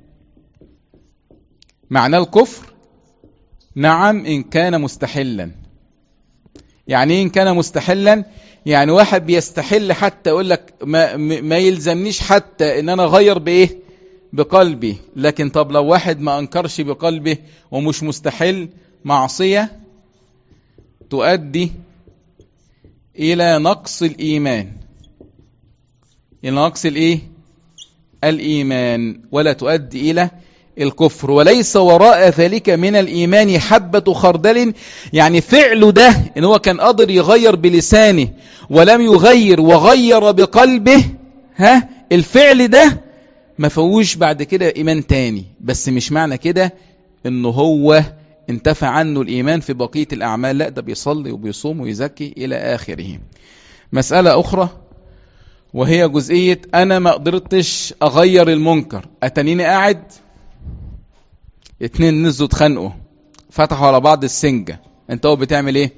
معنى الكفر نعم إن كان مستحلا يعني إن كان مستحلا يعني واحد بيستحل حتى يقول لك ما, ما يلزمنيش حتى ان انا اغير بايه بقلبي لكن طب لو واحد ما انكرش بقلبه ومش مستحل معصية تؤدي الى نقص الايمان الى نقص الايه الايمان ولا تؤدي الى الكفر وليس وراء ذلك من الإيمان حبة خردل يعني فعله ده إن هو كان قادر يغير بلسانه ولم يغير وغير بقلبه ها الفعل ده ما فيهوش بعد كده ايمان تاني بس مش معنى كده انه هو انتفى عنه الايمان في بقيه الاعمال لا ده بيصلي وبيصوم ويزكي الى اخره مساله اخرى وهي جزئيه انا ما قدرتش اغير المنكر اتنيني قاعد اتنين نزلوا اتخانقوا فتحوا على بعض السنجه انت هو بتعمل ايه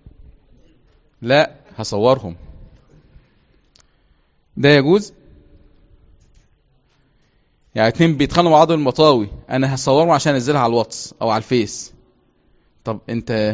لا هصورهم ده يجوز يعني اتنين بيتخانقوا مع بعض المطاوي انا هصورهم عشان انزلها على الواتس او على الفيس طب انت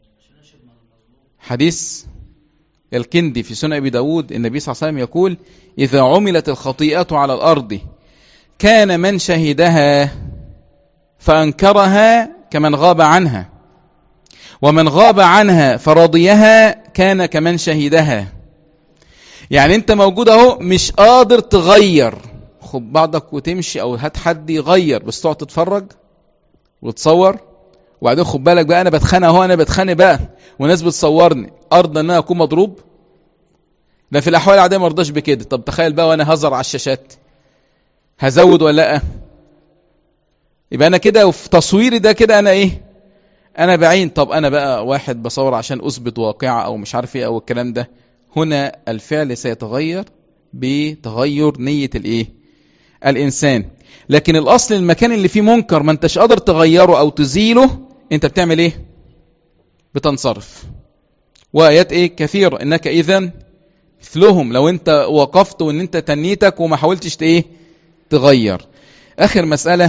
حديث الكندي في سنة ابي داود النبي صلى الله عليه وسلم يقول اذا عملت الخطيئة على الارض كان من شهدها فانكرها كمن غاب عنها ومن غاب عنها فرضيها كان كمن شهدها يعني انت موجود اهو مش قادر تغير خد بعضك وتمشي او هات حد يغير بس تقعد تتفرج وتصور وبعدين خد بالك بقى انا بتخانق اهو انا بتخانق بقى وناس بتصورني ارضى ان انا اكون مضروب ده في الاحوال العاديه ما ارضاش بكده طب تخيل بقى وانا هزر على الشاشات هزود ولا لا يبقى انا كده في تصويري ده كده انا ايه انا بعين طب انا بقى واحد بصور عشان اثبت واقعه او مش عارف ايه او الكلام ده هنا الفعل سيتغير بتغير نيه الايه الانسان لكن الاصل المكان اللي فيه منكر ما انتش قادر تغيره او تزيله انت بتعمل ايه بتنصرف وايات ايه كثيره انك اذا مثلهم لو انت وقفت وان انت تنيتك وما حاولتش ايه تغير اخر مساله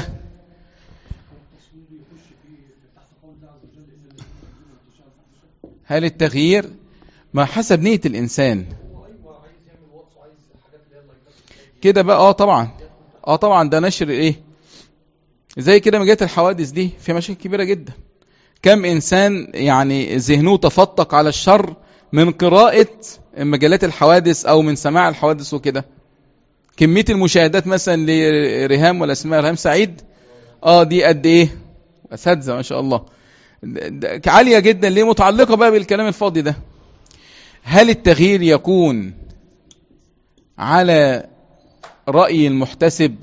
هل التغيير ما حسب نية الإنسان كده بقى اه طبعا اه طبعا ده نشر ايه زي كده ما جت الحوادث دي في مشاكل كبيرة جدا كم إنسان يعني ذهنه تفتق على الشر من قراءة مجلات الحوادث أو من سماع الحوادث وكده كمية المشاهدات مثلا لريهام ولا اسمها ريهام سعيد اه دي قد ايه اساتذه ما شاء الله عاليه جدا ليه متعلقه بقى بالكلام الفاضي ده هل التغيير يكون على راي المحتسب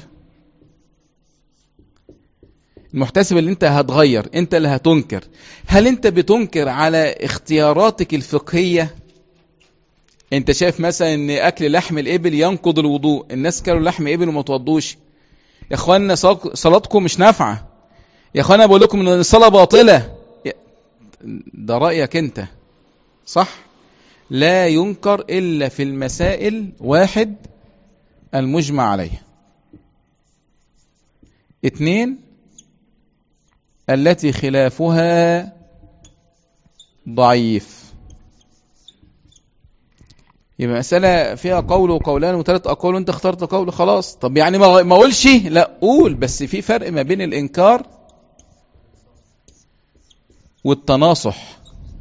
المحتسب اللي انت هتغير انت اللي هتنكر هل انت بتنكر على اختياراتك الفقهيه انت شايف مثلا ان اكل لحم الابل ينقض الوضوء الناس كانوا لحم ابل وما توضوش يا اخوانا صلاتكم مش نافعه يا اخوانا بقول لكم ان الصلاه باطله ده رايك انت صح لا ينكر الا في المسائل واحد المجمع عليه اثنين التي خلافها ضعيف يبقى مسألة فيها قول وقولان وثلاث أقوال وأنت اخترت قول خلاص طب يعني ما ما أقولش لا قول بس في فرق ما بين الإنكار والتناصح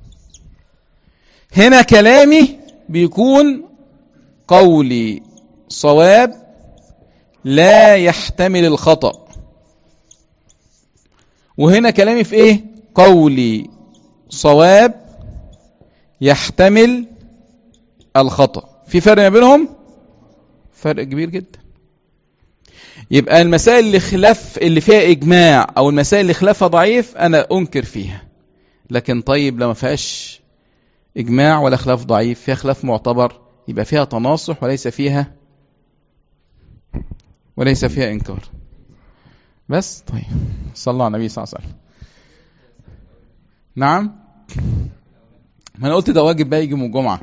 هنا كلامي بيكون قولي صواب لا يحتمل الخطأ وهنا كلامي في ايه قولي صواب يحتمل الخطأ في فرق ما بينهم فرق كبير جدا يبقى المسائل اللي خلاف اللي فيها اجماع او المسائل اللي خلافها ضعيف انا انكر فيها لكن طيب لو ما فيهاش اجماع ولا خلاف ضعيف فيها خلاف معتبر يبقى فيها تناصح وليس فيها وليس فيها انكار بس طيب صلى على النبي صلى الله عليه وسلم نعم ما انا قلت ده واجب بقى يجي من الجمعه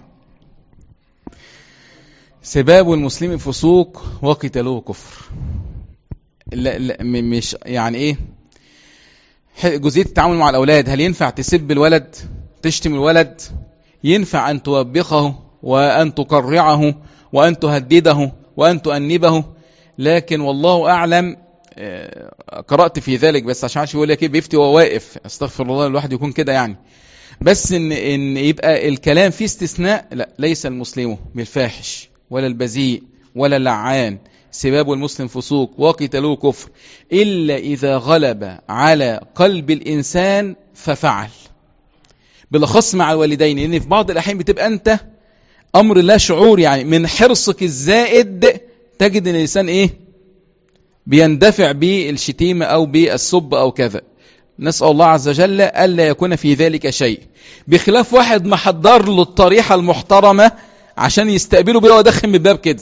سباب المسلم فسوق وقتلوه كفر لا لا مش يعني ايه جزئيه التعامل مع الاولاد هل ينفع تسب الولد تشتم الولد ينفع ان توبخه وان تقرعه وان تهدده وان تؤنبه لكن والله اعلم قرات في ذلك بس عشان عشان يقول لك ايه بيفتي وهو واقف استغفر الله الواحد يكون كده يعني بس ان ان يبقى الكلام فيه استثناء لا ليس المسلم بالفاحش ولا البذيء ولا اللعان سباب المسلم فسوق وقتلوه كفر إلا إذا غلب على قلب الإنسان ففعل بالأخص مع الوالدين لأن في بعض الأحيان بتبقى أنت أمر لا شعور يعني من حرصك الزائد تجد أن الإنسان إيه بيندفع بالشتيمة أو بالسب أو كذا نسأل الله عز وجل ألا يكون في ذلك شيء بخلاف واحد محضر له الطريحة المحترمة عشان يستقبله بيه ودخل من الباب كده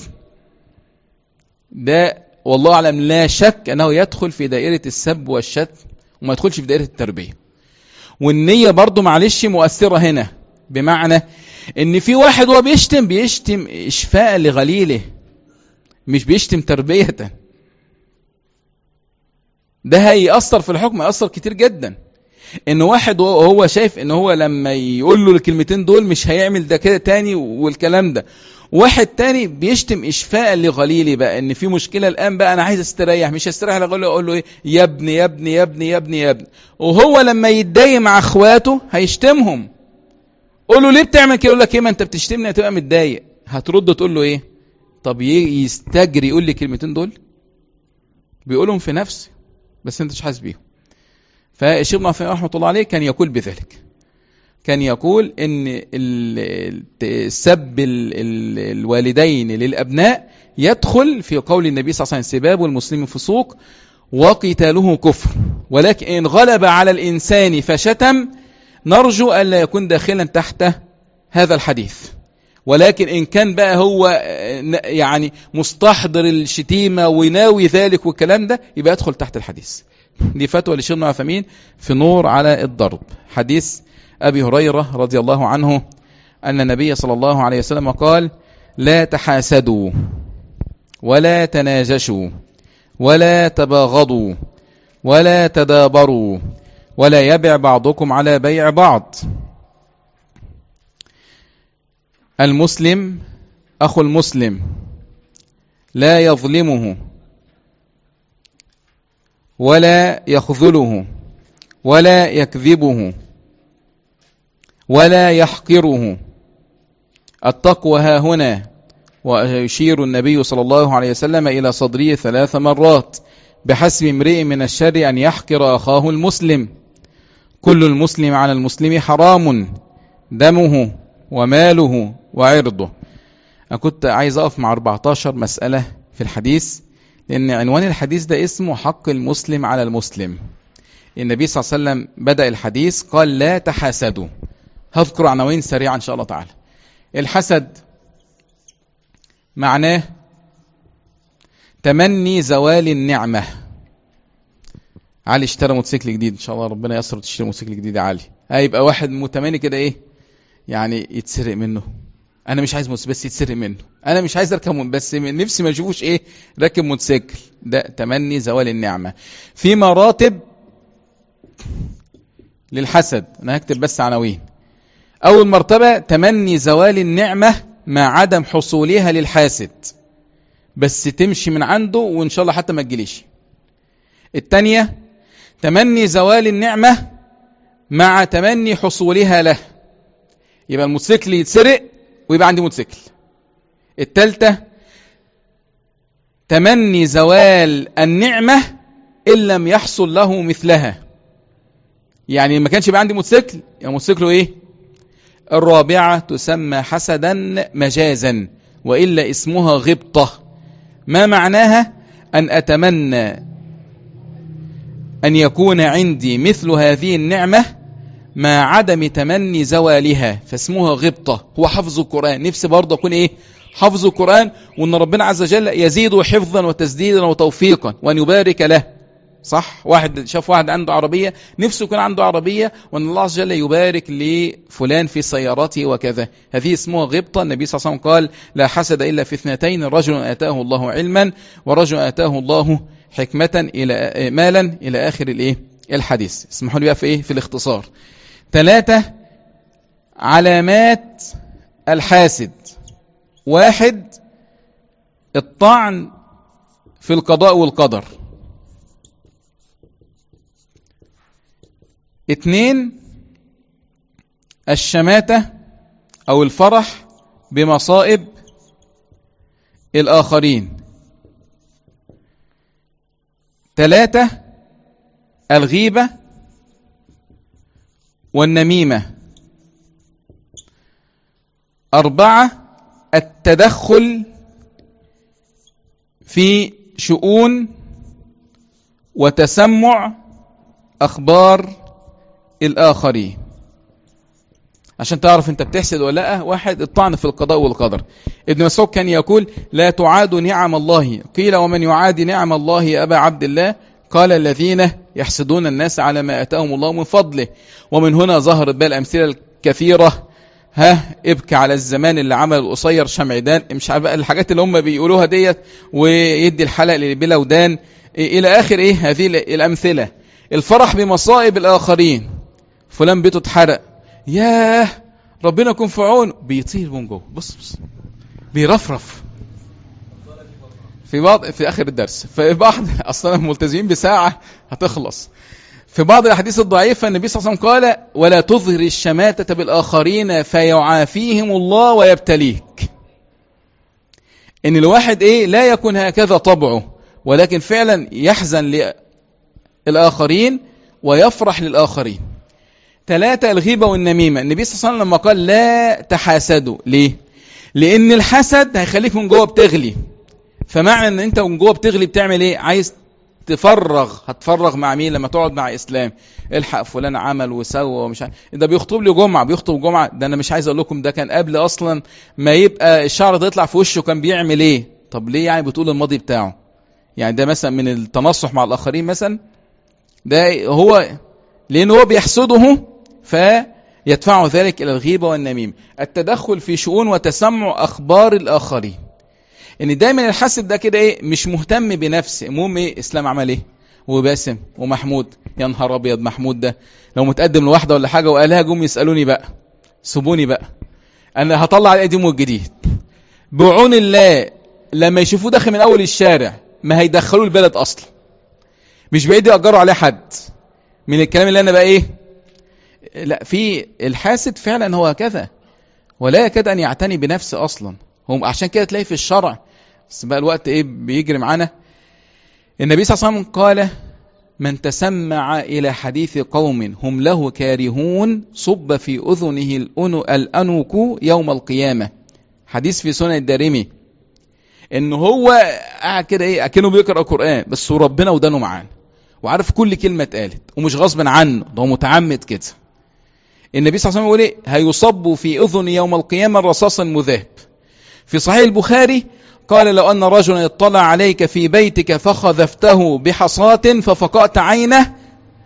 ده والله أعلم لا شك أنه يدخل في دائرة السب والشتم وما يدخلش في دائرة التربية والنية برضو معلش مؤثرة هنا بمعنى ان في واحد هو بيشتم بيشتم اشفاء لغليله مش بيشتم تربية ده هيأثر في الحكم هيأثر كتير جدا ان واحد هو شايف ان هو لما يقول له الكلمتين دول مش هيعمل ده كده تاني والكلام ده واحد تاني بيشتم اشفاء لغليلي بقى ان في مشكله الان بقى انا عايز استريح مش استريح لغليلي اقول له ايه يا ابني يا ابني يا ابني يا ابني يا ابني وهو لما يتضايق مع اخواته هيشتمهم قول له ليه بتعمل كده يقول لك ايه ما انت بتشتمني هتبقى متضايق هترد تقول له ايه طب يستجري يقول لي الكلمتين دول بيقولهم في نفسه بس انت مش حاسس بيهم فالشيخ ابن عثيمين رحمه الله عليه كان يقول بذلك كان يقول ان سب الوالدين للابناء يدخل في قول النبي صلى الله عليه وسلم سباب المسلم فسوق وقتاله كفر ولكن ان غلب على الانسان فشتم نرجو الا يكون داخلا تحت هذا الحديث ولكن ان كان بقى هو يعني مستحضر الشتيمه وناوي ذلك والكلام ده يبقى يدخل تحت الحديث دي فتوى للشيخ ابن عثيمين في نور على الضرب حديث أبي هريرة رضي الله عنه أن النبي صلى الله عليه وسلم قال لا تحاسدوا ولا تناجشوا ولا تباغضوا ولا تدابروا ولا يبع بعضكم على بيع بعض المسلم أخو المسلم لا يظلمه ولا يخذله ولا يكذبه ولا يحقره التقوى ها هنا ويشير النبي صلى الله عليه وسلم إلى صدره ثلاث مرات بحسب امرئ من الشر أن يحقر أخاه المسلم كل المسلم على المسلم حرام دمه وماله وعرضه أنا كنت عايز أقف مع 14 مسألة في الحديث لأن عنوان الحديث ده اسمه حق المسلم على المسلم النبي صلى الله عليه وسلم بدأ الحديث قال لا تحاسدوا هذكر عناوين سريعة إن شاء الله تعالى الحسد معناه تمني زوال النعمة علي اشترى موتوسيكل جديد ان شاء الله ربنا يسر تشتري موتوسيكل جديد يا علي هيبقى واحد متمني كده ايه يعني يتسرق منه انا مش عايز موتوسيكل بس يتسرق منه انا مش عايز اركب بس نفسي ما اشوفوش ايه راكب موتوسيكل ده تمني زوال النعمه في مراتب للحسد انا هكتب بس عناوين اول مرتبه تمني زوال النعمه مع عدم حصولها للحاسد بس تمشي من عنده وان شاء الله حتى ما تجيليش الثانيه تمني زوال النعمه مع تمني حصولها له يبقى الموتوسيكل يتسرق ويبقى عندي موتوسيكل الثالثه تمني زوال النعمه ان لم يحصل له مثلها يعني ما كانش يبقى عندي موتوسيكل يا موتوسيكله ايه الرابعه تسمى حسدا مجازا والا اسمها غبطه ما معناها ان اتمنى ان يكون عندي مثل هذه النعمه مع عدم تمني زوالها فاسمها غبطه هو حفظ القران نفسي برضه اكون ايه حفظ القران وان ربنا عز وجل يزيده حفظا وتسديدا وتوفيقا وان يبارك له صح واحد شاف واحد عنده عربية نفسه يكون عنده عربية وأن الله عز وجل يبارك لفلان في سيارته وكذا هذه اسمها غبطة النبي صلى الله عليه وسلم قال لا حسد إلا في اثنتين رجل آتاه الله علما ورجل آتاه الله حكمة إلى مالا إلى آخر الإيه الحديث اسمحوا لي بقى في إيه في الاختصار ثلاثة علامات الحاسد واحد الطعن في القضاء والقدر اتنين الشماتة أو الفرح بمصائب الآخرين ثلاثة الغيبة والنميمة أربعة التدخل في شؤون وتسمع أخبار الآخرين عشان تعرف انت بتحسد ولا لا واحد الطعن في القضاء والقدر ابن مسعود كان يقول لا تعاد نعم الله قيل ومن يعادي نعم الله يا أبا عبد الله قال الذين يحسدون الناس على ما أتاهم الله من فضله ومن هنا ظهرت بقى الأمثلة الكثيرة ها ابكي على الزمان اللي عمل القصير شمعدان مش عارف بقى الحاجات اللي هم بيقولوها ديت ويدي الحلق اللي بلا ودان الى اخر ايه هذه الامثله الفرح بمصائب الاخرين فلان بيته اتحرق ياه ربنا يكون في عونه بيطير من جوه بص بص بيرفرف في بعض في اخر الدرس في بعض اصلا ملتزمين بساعه هتخلص في بعض الاحاديث الضعيفه النبي صلى الله عليه وسلم قال ولا تظهر الشماتة بالاخرين فيعافيهم الله ويبتليك ان الواحد ايه لا يكون هكذا طبعه ولكن فعلا يحزن للاخرين ويفرح للاخرين ثلاثة الغيبة والنميمة النبي صلى الله عليه وسلم لما قال لا تحاسدوا ليه لان الحسد هيخليك من جوه بتغلي فمعنى ان انت من جوه بتغلي بتعمل ايه عايز تفرغ هتفرغ مع مين لما تقعد مع اسلام الحق فلان عمل وسوى ومش عارف ده بيخطب لي جمعه بيخطب جمعه ده انا مش عايز اقول لكم ده كان قبل اصلا ما يبقى الشعر ده يطلع في وشه كان بيعمل ايه طب ليه يعني بتقول الماضي بتاعه يعني ده مثلا من التنصح مع الاخرين مثلا ده هو لان هو بيحسده فيدفعه ذلك الى الغيبه والنميمه التدخل في شؤون وتسمع اخبار الاخرين ان دايما الحاسد ده كده ايه مش مهتم بنفسه المهم ايه اسلام عمل ايه وباسم ومحمود يا نهار ابيض محمود ده لو متقدم لواحده ولا حاجه وقالها جم يسالوني بقى سيبوني بقى انا هطلع القديم والجديد بعون الله لما يشوفوه داخل من اول الشارع ما هيدخلوه البلد اصلا مش بعيد يأجروا عليه حد من الكلام اللي انا بقى ايه لا في الحاسد فعلا هو كذا ولا يكاد ان يعتني بنفسه اصلا هم عشان كده تلاقي في الشرع بس بقى الوقت ايه بيجري معانا النبي صلى الله عليه وسلم قال من تسمع إلى حديث قوم هم له كارهون صب في أذنه الأنو الأنوك يوم القيامة حديث في سنة الدارمي إن هو قاعد كده إيه أكنه بيقرأ قرآن بس ربنا ودانه معاه وعارف كل كلمة اتقالت ومش غصب عنه ده هو متعمد كده النبي صلى الله عليه وسلم يقول إيه هيصب في أذن يوم القيامة رصاصا مذهب في صحيح البخاري قال لو أن رجلا اطلع عليك في بيتك فخذفته بحصاة ففقأت عينه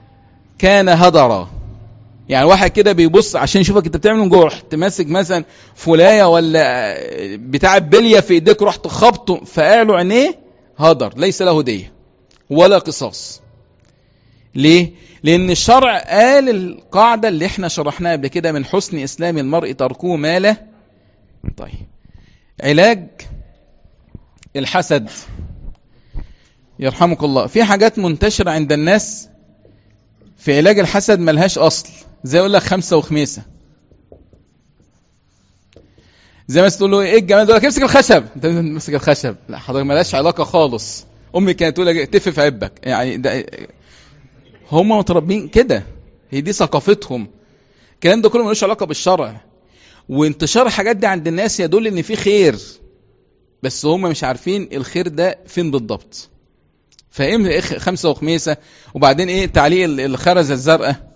كان هدرا يعني واحد كده بيبص عشان يشوفك انت بتعمل من جوه رحت ماسك مثلا فلايه ولا بتاع بليه في ايديك رحت خبطه فقالوا عينيه هدر ليس له ديه ولا قصاص ليه لان الشرع قال القاعده اللي احنا شرحناها قبل كده من حسن اسلام المرء تركه ماله طيب علاج الحسد يرحمك الله في حاجات منتشرة عند الناس في علاج الحسد ملهاش أصل زي يقول لك خمسة وخميسة زي ما تقول له ايه الجمال ده امسك الخشب انت ماسك الخشب لا حضرتك ملهاش علاقه خالص امي كانت تقول لك تف في عبك يعني ده هم متربين كده هي دي ثقافتهم الكلام ده كله ملوش علاقه بالشرع وانتشار الحاجات دي عند الناس يدل ان في خير بس هم مش عارفين الخير ده فين بالضبط فاهم إيه خمسة وخميسة وبعدين ايه تعليق الخرزة الزرقاء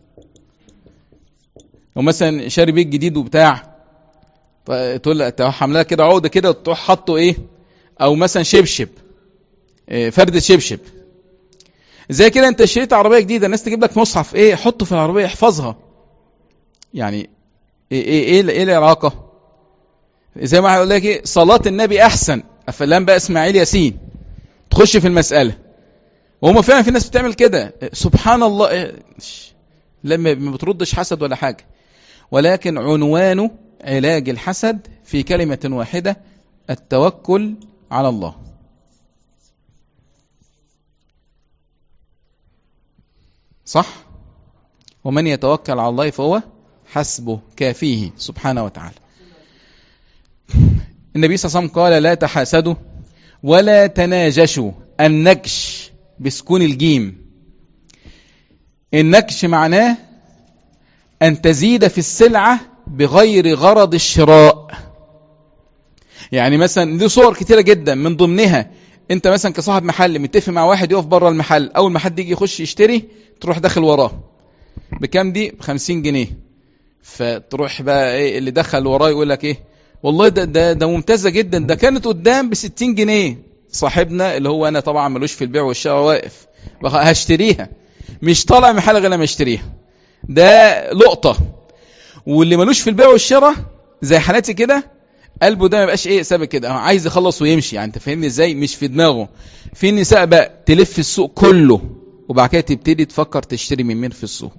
ومثلا شاري بيت جديد وبتاع تقول لها حملها كده عقده كده وتروح حاطه ايه او مثلا شبشب إيه فردة شبشب زي كده انت اشتريت عربيه جديده الناس تجيب لك مصحف ايه حطه في العربيه احفظها يعني ايه ايه ايه, إيه العلاقه زي ما هيقول لك ايه صلاه النبي احسن افلام بقى اسماعيل ياسين تخش في المساله وهم فعلا في ناس بتعمل كده سبحان الله إيه لما ما بتردش حسد ولا حاجه ولكن عنوانه علاج الحسد في كلمه واحده التوكل على الله صح ومن يتوكل على الله فهو حسبه كافيه سبحانه وتعالى النبي صلى الله عليه وسلم قال لا تحاسدوا ولا تناجشوا النكش بسكون الجيم النكش معناه أن تزيد في السلعة بغير غرض الشراء يعني مثلا دي صور كتيرة جدا من ضمنها انت مثلا كصاحب محل متفق مع واحد يقف بره المحل اول ما حد يجي يخش يشتري تروح داخل وراه بكام دي ب 50 جنيه فتروح بقى ايه اللي دخل وراه يقول لك ايه والله ده ده ده ممتازه جدا ده كانت قدام ب 60 جنيه صاحبنا اللي هو انا طبعا ملوش في البيع والشراء واقف بقى هشتريها مش طالع محل غير لما اشتريها ده لقطه واللي ملوش في البيع والشراء زي حالاتي كده قلبه ده ما يبقاش ايه سابق كده هو عايز يخلص ويمشي يعني انت فاهمني ازاي مش في دماغه في نساء بقى تلف السوق كله وبعد كده تبتدي تفكر تشتري من مين في السوق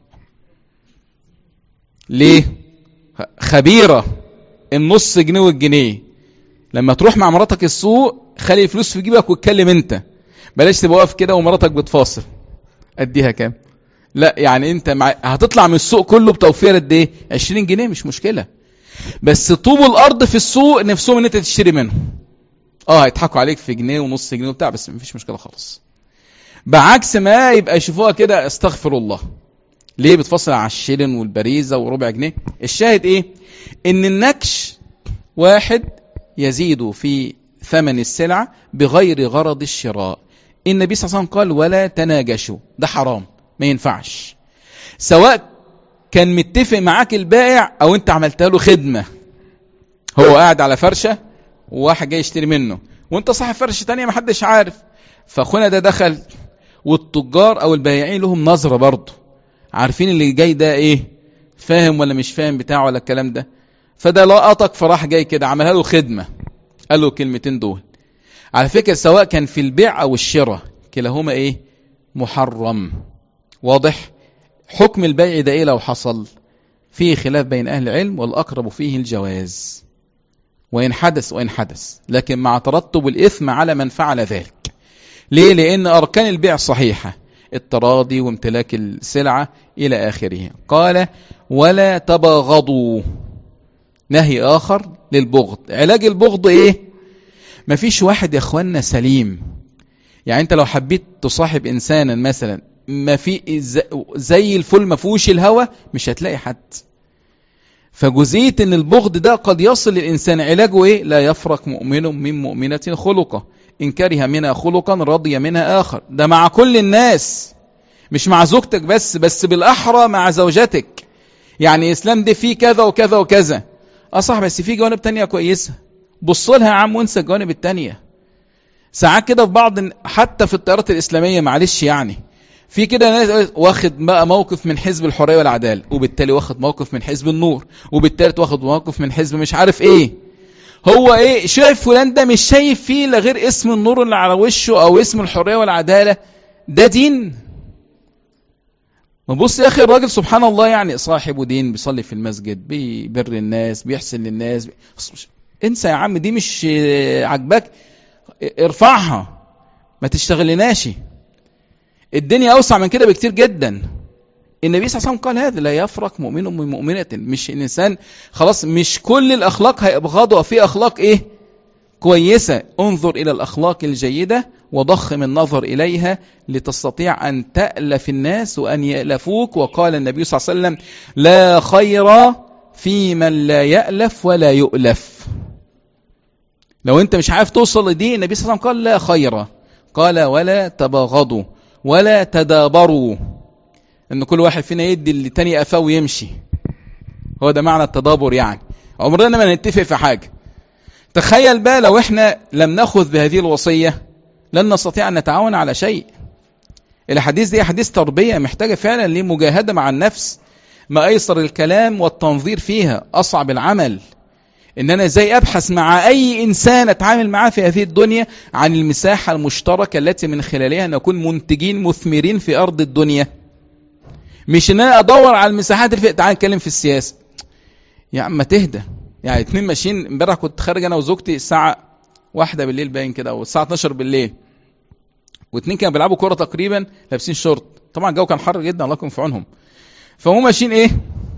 ليه خبيره النص جنيه والجنيه لما تروح مع مراتك السوق خلي الفلوس في جيبك واتكلم انت بلاش تبقى واقف كده ومراتك بتفاصل اديها كام لا يعني انت مع... هتطلع من السوق كله بتوفير قد ايه 20 جنيه مش مشكله بس طوب الارض في السوق نفسهم ان انت تشتري منهم اه هيضحكوا عليك في جنيه ونص جنيه وبتاع بس مفيش مشكله خالص بعكس ما يبقى يشوفوها كده استغفر الله ليه بتفصل على الشيلن والبريزه وربع جنيه الشاهد ايه ان النكش واحد يزيد في ثمن السلع بغير غرض الشراء النبي صلى الله عليه وسلم قال ولا تناجشوا ده حرام ما ينفعش سواء كان متفق معاك البائع او انت عملتها له خدمة هو قاعد على فرشة وواحد جاي يشتري منه وانت صاحب فرشة تانية محدش عارف فاخونا ده دخل والتجار او البائعين لهم نظرة برضه عارفين اللي جاي ده ايه فاهم ولا مش فاهم بتاعه ولا الكلام ده فده لقطك فراح جاي كده عملها له خدمة قال له الكلمتين دول على فكرة سواء كان في البيع او الشراء كلاهما ايه محرم واضح حكم البيع ده ايه لو حصل فيه خلاف بين اهل العلم والاقرب فيه الجواز وان حدث وان حدث لكن مع ترتب الاثم على من فعل ذلك ليه لان اركان البيع صحيحه التراضي وامتلاك السلعه الى اخره قال ولا تباغضوا نهي اخر للبغض علاج البغض ايه مفيش واحد يا اخوانا سليم يعني انت لو حبيت تصاحب انسانا مثلا ما في زي الفل ما فيهوش الهوى مش هتلاقي حد فجزئيه ان البغض ده قد يصل للانسان علاجه ايه لا يفرق مؤمن من مؤمنه خلقه ان كره منها خلقا رضي منها اخر ده مع كل الناس مش مع زوجتك بس بس بالاحرى مع زوجتك يعني اسلام ده فيه كذا وكذا وكذا اه صح بس في جوانب تانية كويسه بص لها يا عم وانسى الجوانب التانية ساعات كده في بعض حتى في التيارات الاسلاميه معلش يعني في كده ناس واخد بقى موقف من حزب الحريه والعداله وبالتالي واخد موقف من حزب النور وبالتالي واخد موقف من حزب مش عارف ايه هو ايه شايف فلان ده مش شايف فيه لا غير اسم النور اللي على وشه او اسم الحريه والعداله ده دين ما بص يا اخي الراجل سبحان الله يعني صاحب دين بيصلي في المسجد بيبر الناس بيحسن للناس بي... انسى يا عم دي مش عاجباك ارفعها ما تشتغلناش الدنيا اوسع من كده بكتير جدا النبي صلى الله عليه وسلم قال هذا لا يفرق مؤمن من مؤمنة مش الانسان خلاص مش كل الاخلاق هيبغضها في اخلاق ايه كويسة انظر الى الاخلاق الجيدة وضخم النظر اليها لتستطيع ان تألف الناس وان يألفوك وقال النبي صلى الله عليه وسلم لا خير في من لا يألف ولا يؤلف لو انت مش عارف توصل لدي النبي صلى الله عليه وسلم قال لا خير قال ولا تباغضوا ولا تدابروا ان كل واحد فينا يدي اللي تاني قفاه ويمشي هو ده معنى التدابر يعني عمرنا ما نتفق في حاجه تخيل بقى لو احنا لم ناخذ بهذه الوصيه لن نستطيع ان نتعاون على شيء الحديث دي حديث تربيه محتاجه فعلا لمجاهده مع النفس ما ايسر الكلام والتنظير فيها اصعب العمل ان انا ازاي ابحث مع اي انسان اتعامل معاه في هذه الدنيا عن المساحة المشتركة التي من خلالها نكون منتجين مثمرين في ارض الدنيا مش ان انا ادور على المساحات اللي تعال نتكلم في السياسة يا عم تهدى يعني اتنين ماشيين امبارح كنت خارج انا وزوجتي الساعة واحدة بالليل باين كده او الساعة 12 بالليل واتنين كانوا بيلعبوا كورة تقريبا لابسين شورت طبعا الجو كان حر جدا الله يكون في عونهم فهم ماشيين ايه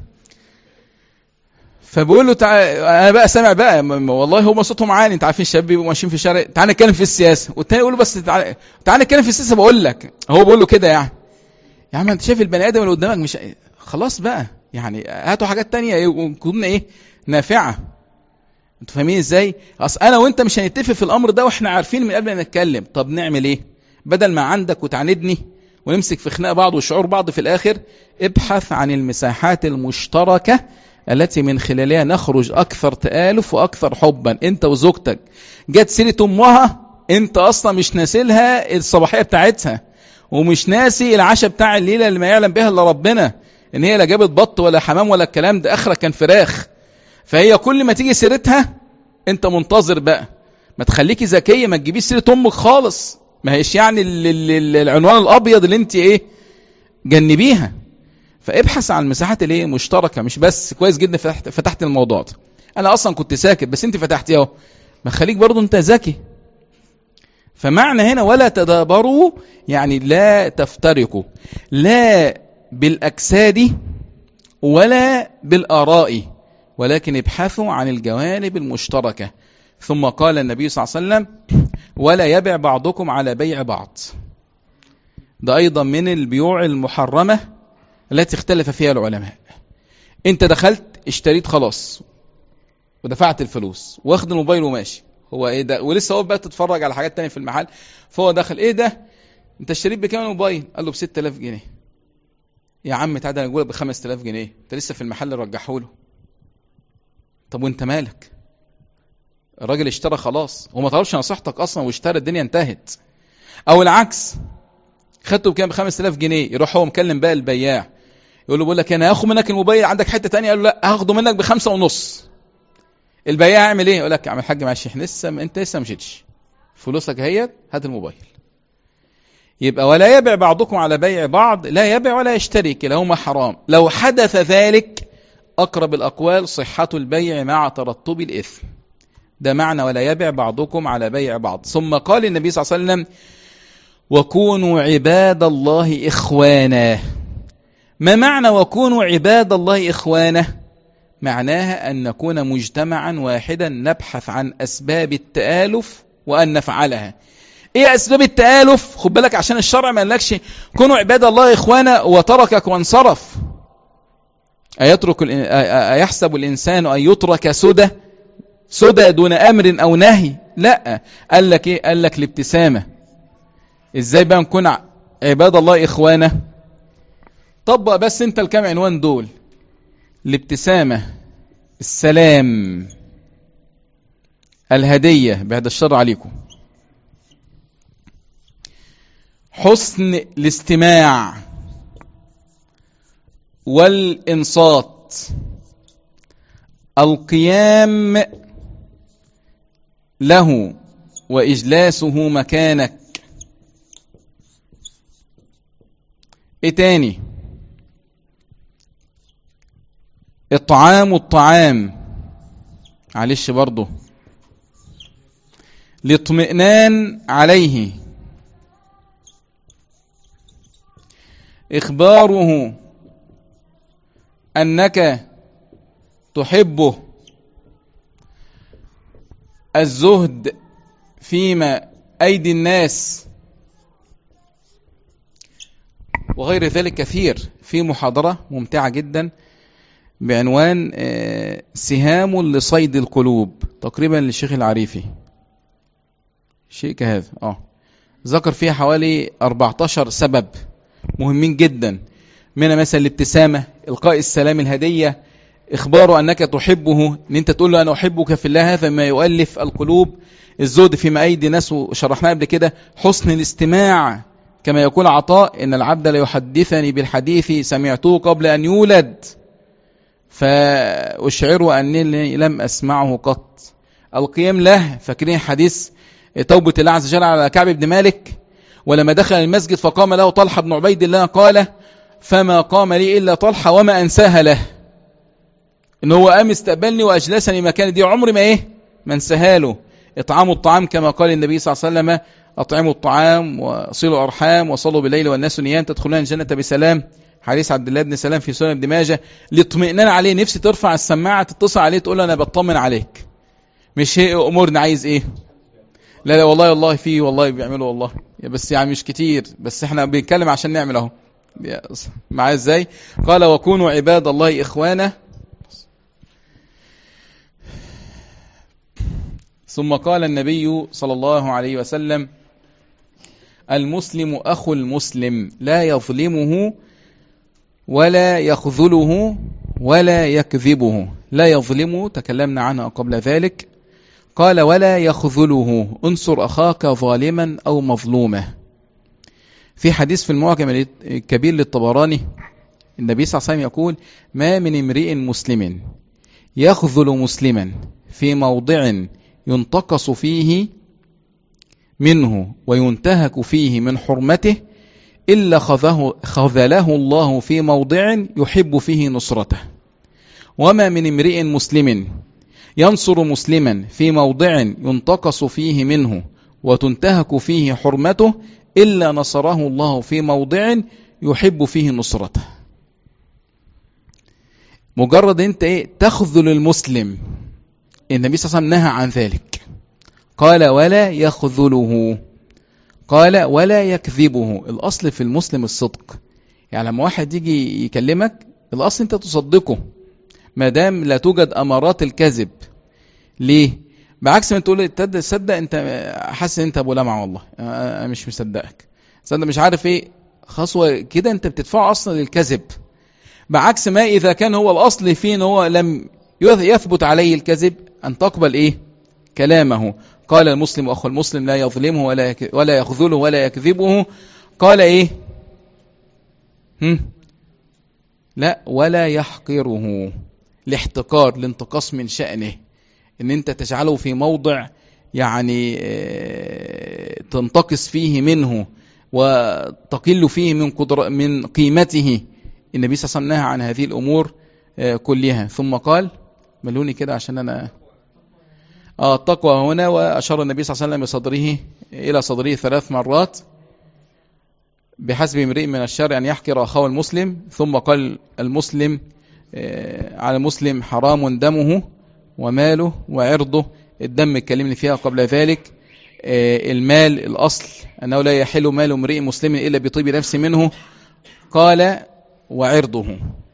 فبقول له تعال انا بقى سامع بقى والله هم صوتهم عالي انت عارفين الشباب بيبقوا ماشيين في الشارع تعال نتكلم في السياسه والتاني يقول له بس تعال تعال نتكلم في السياسه بقول لك هو بيقول له كده يعني يا عم انت شايف البني ادم اللي قدامك مش خلاص بقى يعني هاتوا حاجات تانية يكون ايه نافعه انتوا فاهمين ازاي اصل انا وانت مش هنتفق في الامر ده واحنا عارفين من قبل ما نتكلم طب نعمل ايه بدل ما عندك وتعاندني ونمسك في خناق بعض وشعور بعض في الاخر ابحث عن المساحات المشتركه التي من خلالها نخرج اكثر تآلف واكثر حبا انت وزوجتك جت سيره امها انت اصلا مش ناسلها الصباحيه بتاعتها ومش ناسي العشاء بتاع الليله اللي ما يعلم بها الا ربنا ان هي لا جابت بط ولا حمام ولا الكلام ده اخرك كان فراخ فهي كل ما تيجي سيرتها انت منتظر بقى ما تخليكي ذكيه ما تجيبيش سيره امك خالص ما هيش يعني ال- ال- ال- العنوان الابيض اللي انت ايه جنبيها فابحث عن المساحات اللي هي مشتركه مش بس كويس جدا فتحت, فتحت الموضوع ده انا اصلا كنت ساكت بس انت فتحتي اهو ما خليك برضو انت ذكي فمعنى هنا ولا تدابروا يعني لا تفترقوا لا بالاجساد ولا بالاراء ولكن ابحثوا عن الجوانب المشتركه ثم قال النبي صلى الله عليه وسلم ولا يبع بعضكم على بيع بعض ده ايضا من البيوع المحرمه التي اختلف فيها العلماء انت دخلت اشتريت خلاص ودفعت الفلوس واخد الموبايل وماشي هو ايه ده ولسه هو بقى تتفرج على حاجات تانية في المحل فهو دخل ايه ده انت اشتريت بكام الموبايل قال له ب 6000 جنيه يا عم تعالى انا اقول ب 5000 جنيه انت لسه في المحل رجحه له طب وانت مالك الراجل اشترى خلاص هو ما طلبش نصيحتك اصلا واشترى الدنيا انتهت او العكس خدته بكام ب 5000 جنيه يروح هو مكلم بقى البياع يقول له بقول لك انا هاخد منك الموبايل عندك حته تانية قال له لا هاخده منك بخمسة ونص البياع يعمل ايه يقول لك يا عم الحاج معلش احنا لسه انت لسه ما مشيتش فلوسك اهيت هات الموبايل يبقى ولا يبع بعضكم على بيع بعض لا يبع ولا يشتري كلاهما حرام لو حدث ذلك اقرب الاقوال صحه البيع مع ترتب الاثم ده معنى ولا يبع بعضكم على بيع بعض ثم قال النبي صلى الله عليه وسلم وكونوا عباد الله إخوانا ما معنى وكونوا عباد الله إخوانا معناها أن نكون مجتمعا واحدا نبحث عن أسباب التآلف وأن نفعلها ايه اسباب التآلف خد بالك عشان الشرع ما قالكش كونوا عباد الله اخوانا وتركك وانصرف ايترك ايحسب الانسان ان يترك سدى سدى دون امر او نهي لا قال لك ايه قال لك الابتسامه ازاي بقى نكون عباد الله اخوانا طبق بس انت الكام عنوان دول الابتسامه السلام الهديه بعد الشر عليكم حسن الاستماع والانصات القيام له واجلاسه مكانك ايه تاني اطعام الطعام معلش برضه الاطمئنان عليه اخباره انك تحبه الزهد فيما ايدي الناس وغير ذلك كثير في محاضرة ممتعة جدا بعنوان سهام لصيد القلوب تقريبا للشيخ العريفي شيء كهذا اه ذكر فيها حوالي 14 سبب مهمين جدا منها مثلا الابتسامة إلقاء السلام الهدية إخباره أنك تحبه أن أنت تقول له أنا أحبك في الله هذا ما يؤلف القلوب الزهد فيما أيدي ناس وشرحناه قبل كده حسن الاستماع كما يقول عطاء إن العبد لا يحدثني بالحديث سمعته قبل أن يولد فأشعر أني لم أسمعه قط القيام له فاكرين حديث توبة الله عز وجل على كعب بن مالك ولما دخل المسجد فقام له طلحة بن عبيد الله قال فما قام لي إلا طلحة وما أنساها له إن هو قام استقبلني وأجلسني مكان دي عمري ما إيه ما انساها له إطعام الطعام كما قال النبي صلى الله عليه وسلم أطعموا الطعام وصلوا أرحام وصلوا بالليل والناس نيام تدخلون الجنة بسلام حديث عبد الله بن سلام في سنن ابن ماجه الاطمئنان عليه نفسي ترفع السماعة تتصل عليه تقول له أنا بطمن عليك مش هي أمورنا عايز إيه لا لا والله والله في والله بيعملوا والله بس يعني مش كتير بس احنا بنتكلم عشان نعمل اهو معايا ازاي قال وكونوا عباد الله اخوانا ثم قال النبي صلى الله عليه وسلم المسلم أخو المسلم لا يظلمه ولا يخذله ولا يكذبه لا يظلمه تكلمنا عنها قبل ذلك قال ولا يخذله انصر أخاك ظالما أو مظلوما في حديث في المعجم الكبير للطبراني النبي صلى الله عليه وسلم يقول ما من امرئ مسلم يخذل مسلما في موضع ينتقص فيه منه وينتهك فيه من حرمته إلا خذه خذله الله في موضع يحب فيه نصرته وما من امرئ مسلم ينصر مسلما في موضع ينتقص فيه منه وتنتهك فيه حرمته إلا نصره الله في موضع يحب فيه نصرته مجرد انت ايه تخذل المسلم النبي صلى الله عليه وسلم نهى عن ذلك قال ولا يخذله قال ولا يكذبه الأصل في المسلم الصدق يعني لما واحد يجي يكلمك الأصل أنت تصدقه ما دام لا توجد أمارات الكذب ليه؟ بعكس ما تقول تصدق أنت حاسس أنت أبو لمعة والله أنا مش مصدقك صدق مش عارف إيه خطوة كده أنت بتدفعه أصلا للكذب بعكس ما إذا كان هو الأصل فيه إن هو لم يثبت عليه الكذب أن تقبل إيه؟ كلامه قال المسلم أخو المسلم لا يظلمه ولا ولا يخذله ولا يكذبه قال إيه هم؟ لا ولا يحقره الاحتقار الانتقاص من شأنه ان انت تجعله في موضع يعني تنتقص فيه منه وتقل فيه من قدر من قيمته النبي صلى الله عليه وسلم نهى عن هذه الامور كلها ثم قال ملوني كده عشان انا آه التقوى هنا وأشار النبي صلى الله عليه وسلم بصدره إلى صدره ثلاث مرات بحسب امرئ من الشر أن يحقر أخاه المسلم ثم قال المسلم على المسلم حرام دمه وماله وعرضه الدم اتكلمنا فيها قبل ذلك المال الأصل أنه لا يحل مال امرئ مسلم إلا بطيب نفس منه قال وعرضه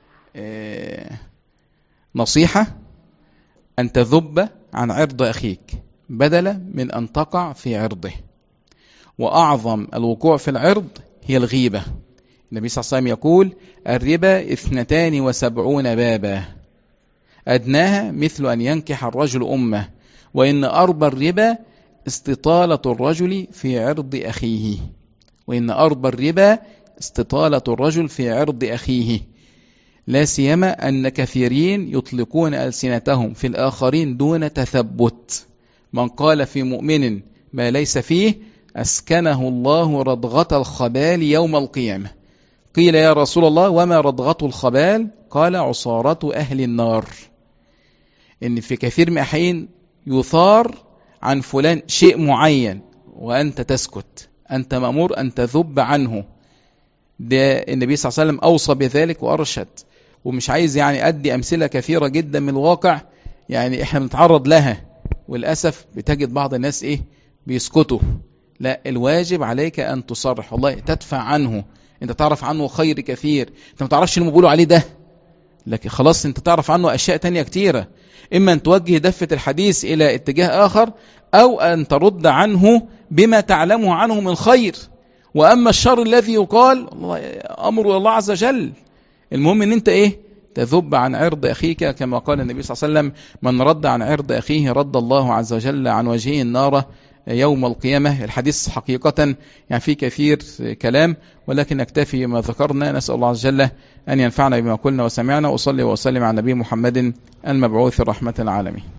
نصيحة أن تذب عن عرض أخيك بدلا من أن تقع في عرضه وأعظم الوقوع في العرض هي الغيبة النبي صلى الله عليه وسلم يقول الربا اثنتان وسبعون بابا أدناها مثل أن ينكح الرجل أمه وإن أربى الربا استطالة الرجل في عرض أخيه وإن أربى الربا استطالة الرجل في عرض أخيه لا سيما أن كثيرين يطلقون ألسنتهم في الآخرين دون تثبت من قال في مؤمن ما ليس فيه أسكنه الله رضغة الخبال يوم القيامة قيل يا رسول الله وما رضغة الخبال قال عصارة أهل النار إن في كثير من الأحيان يثار عن فلان شيء معين وأنت تسكت أنت مأمور أن تذب عنه ده النبي صلى الله عليه وسلم أوصى بذلك وأرشد ومش عايز يعني أدي أمثلة كثيرة جدا من الواقع يعني إحنا بنتعرض لها وللأسف بتجد بعض الناس إيه بيسكتوا لا الواجب عليك أن تصرح والله تدفع عنه أنت تعرف عنه خير كثير أنت ما تعرفش اللي بيقولوا عليه ده لكن خلاص أنت تعرف عنه أشياء تانية كتيرة إما أن توجه دفة الحديث إلى اتجاه آخر أو أن ترد عنه بما تعلمه عنه من خير وأما الشر الذي يقال أمر الله عز وجل المهم ان انت ايه تذب عن عرض اخيك كما قال النبي صلى الله عليه وسلم من رد عن عرض اخيه رد الله عز وجل عن وجهه النار يوم القيامة الحديث حقيقة يعني في كثير كلام ولكن نكتفي ما ذكرنا نسأل الله عز وجل أن ينفعنا بما قلنا وسمعنا وصلي وسلم على نبي محمد المبعوث رحمة العالمين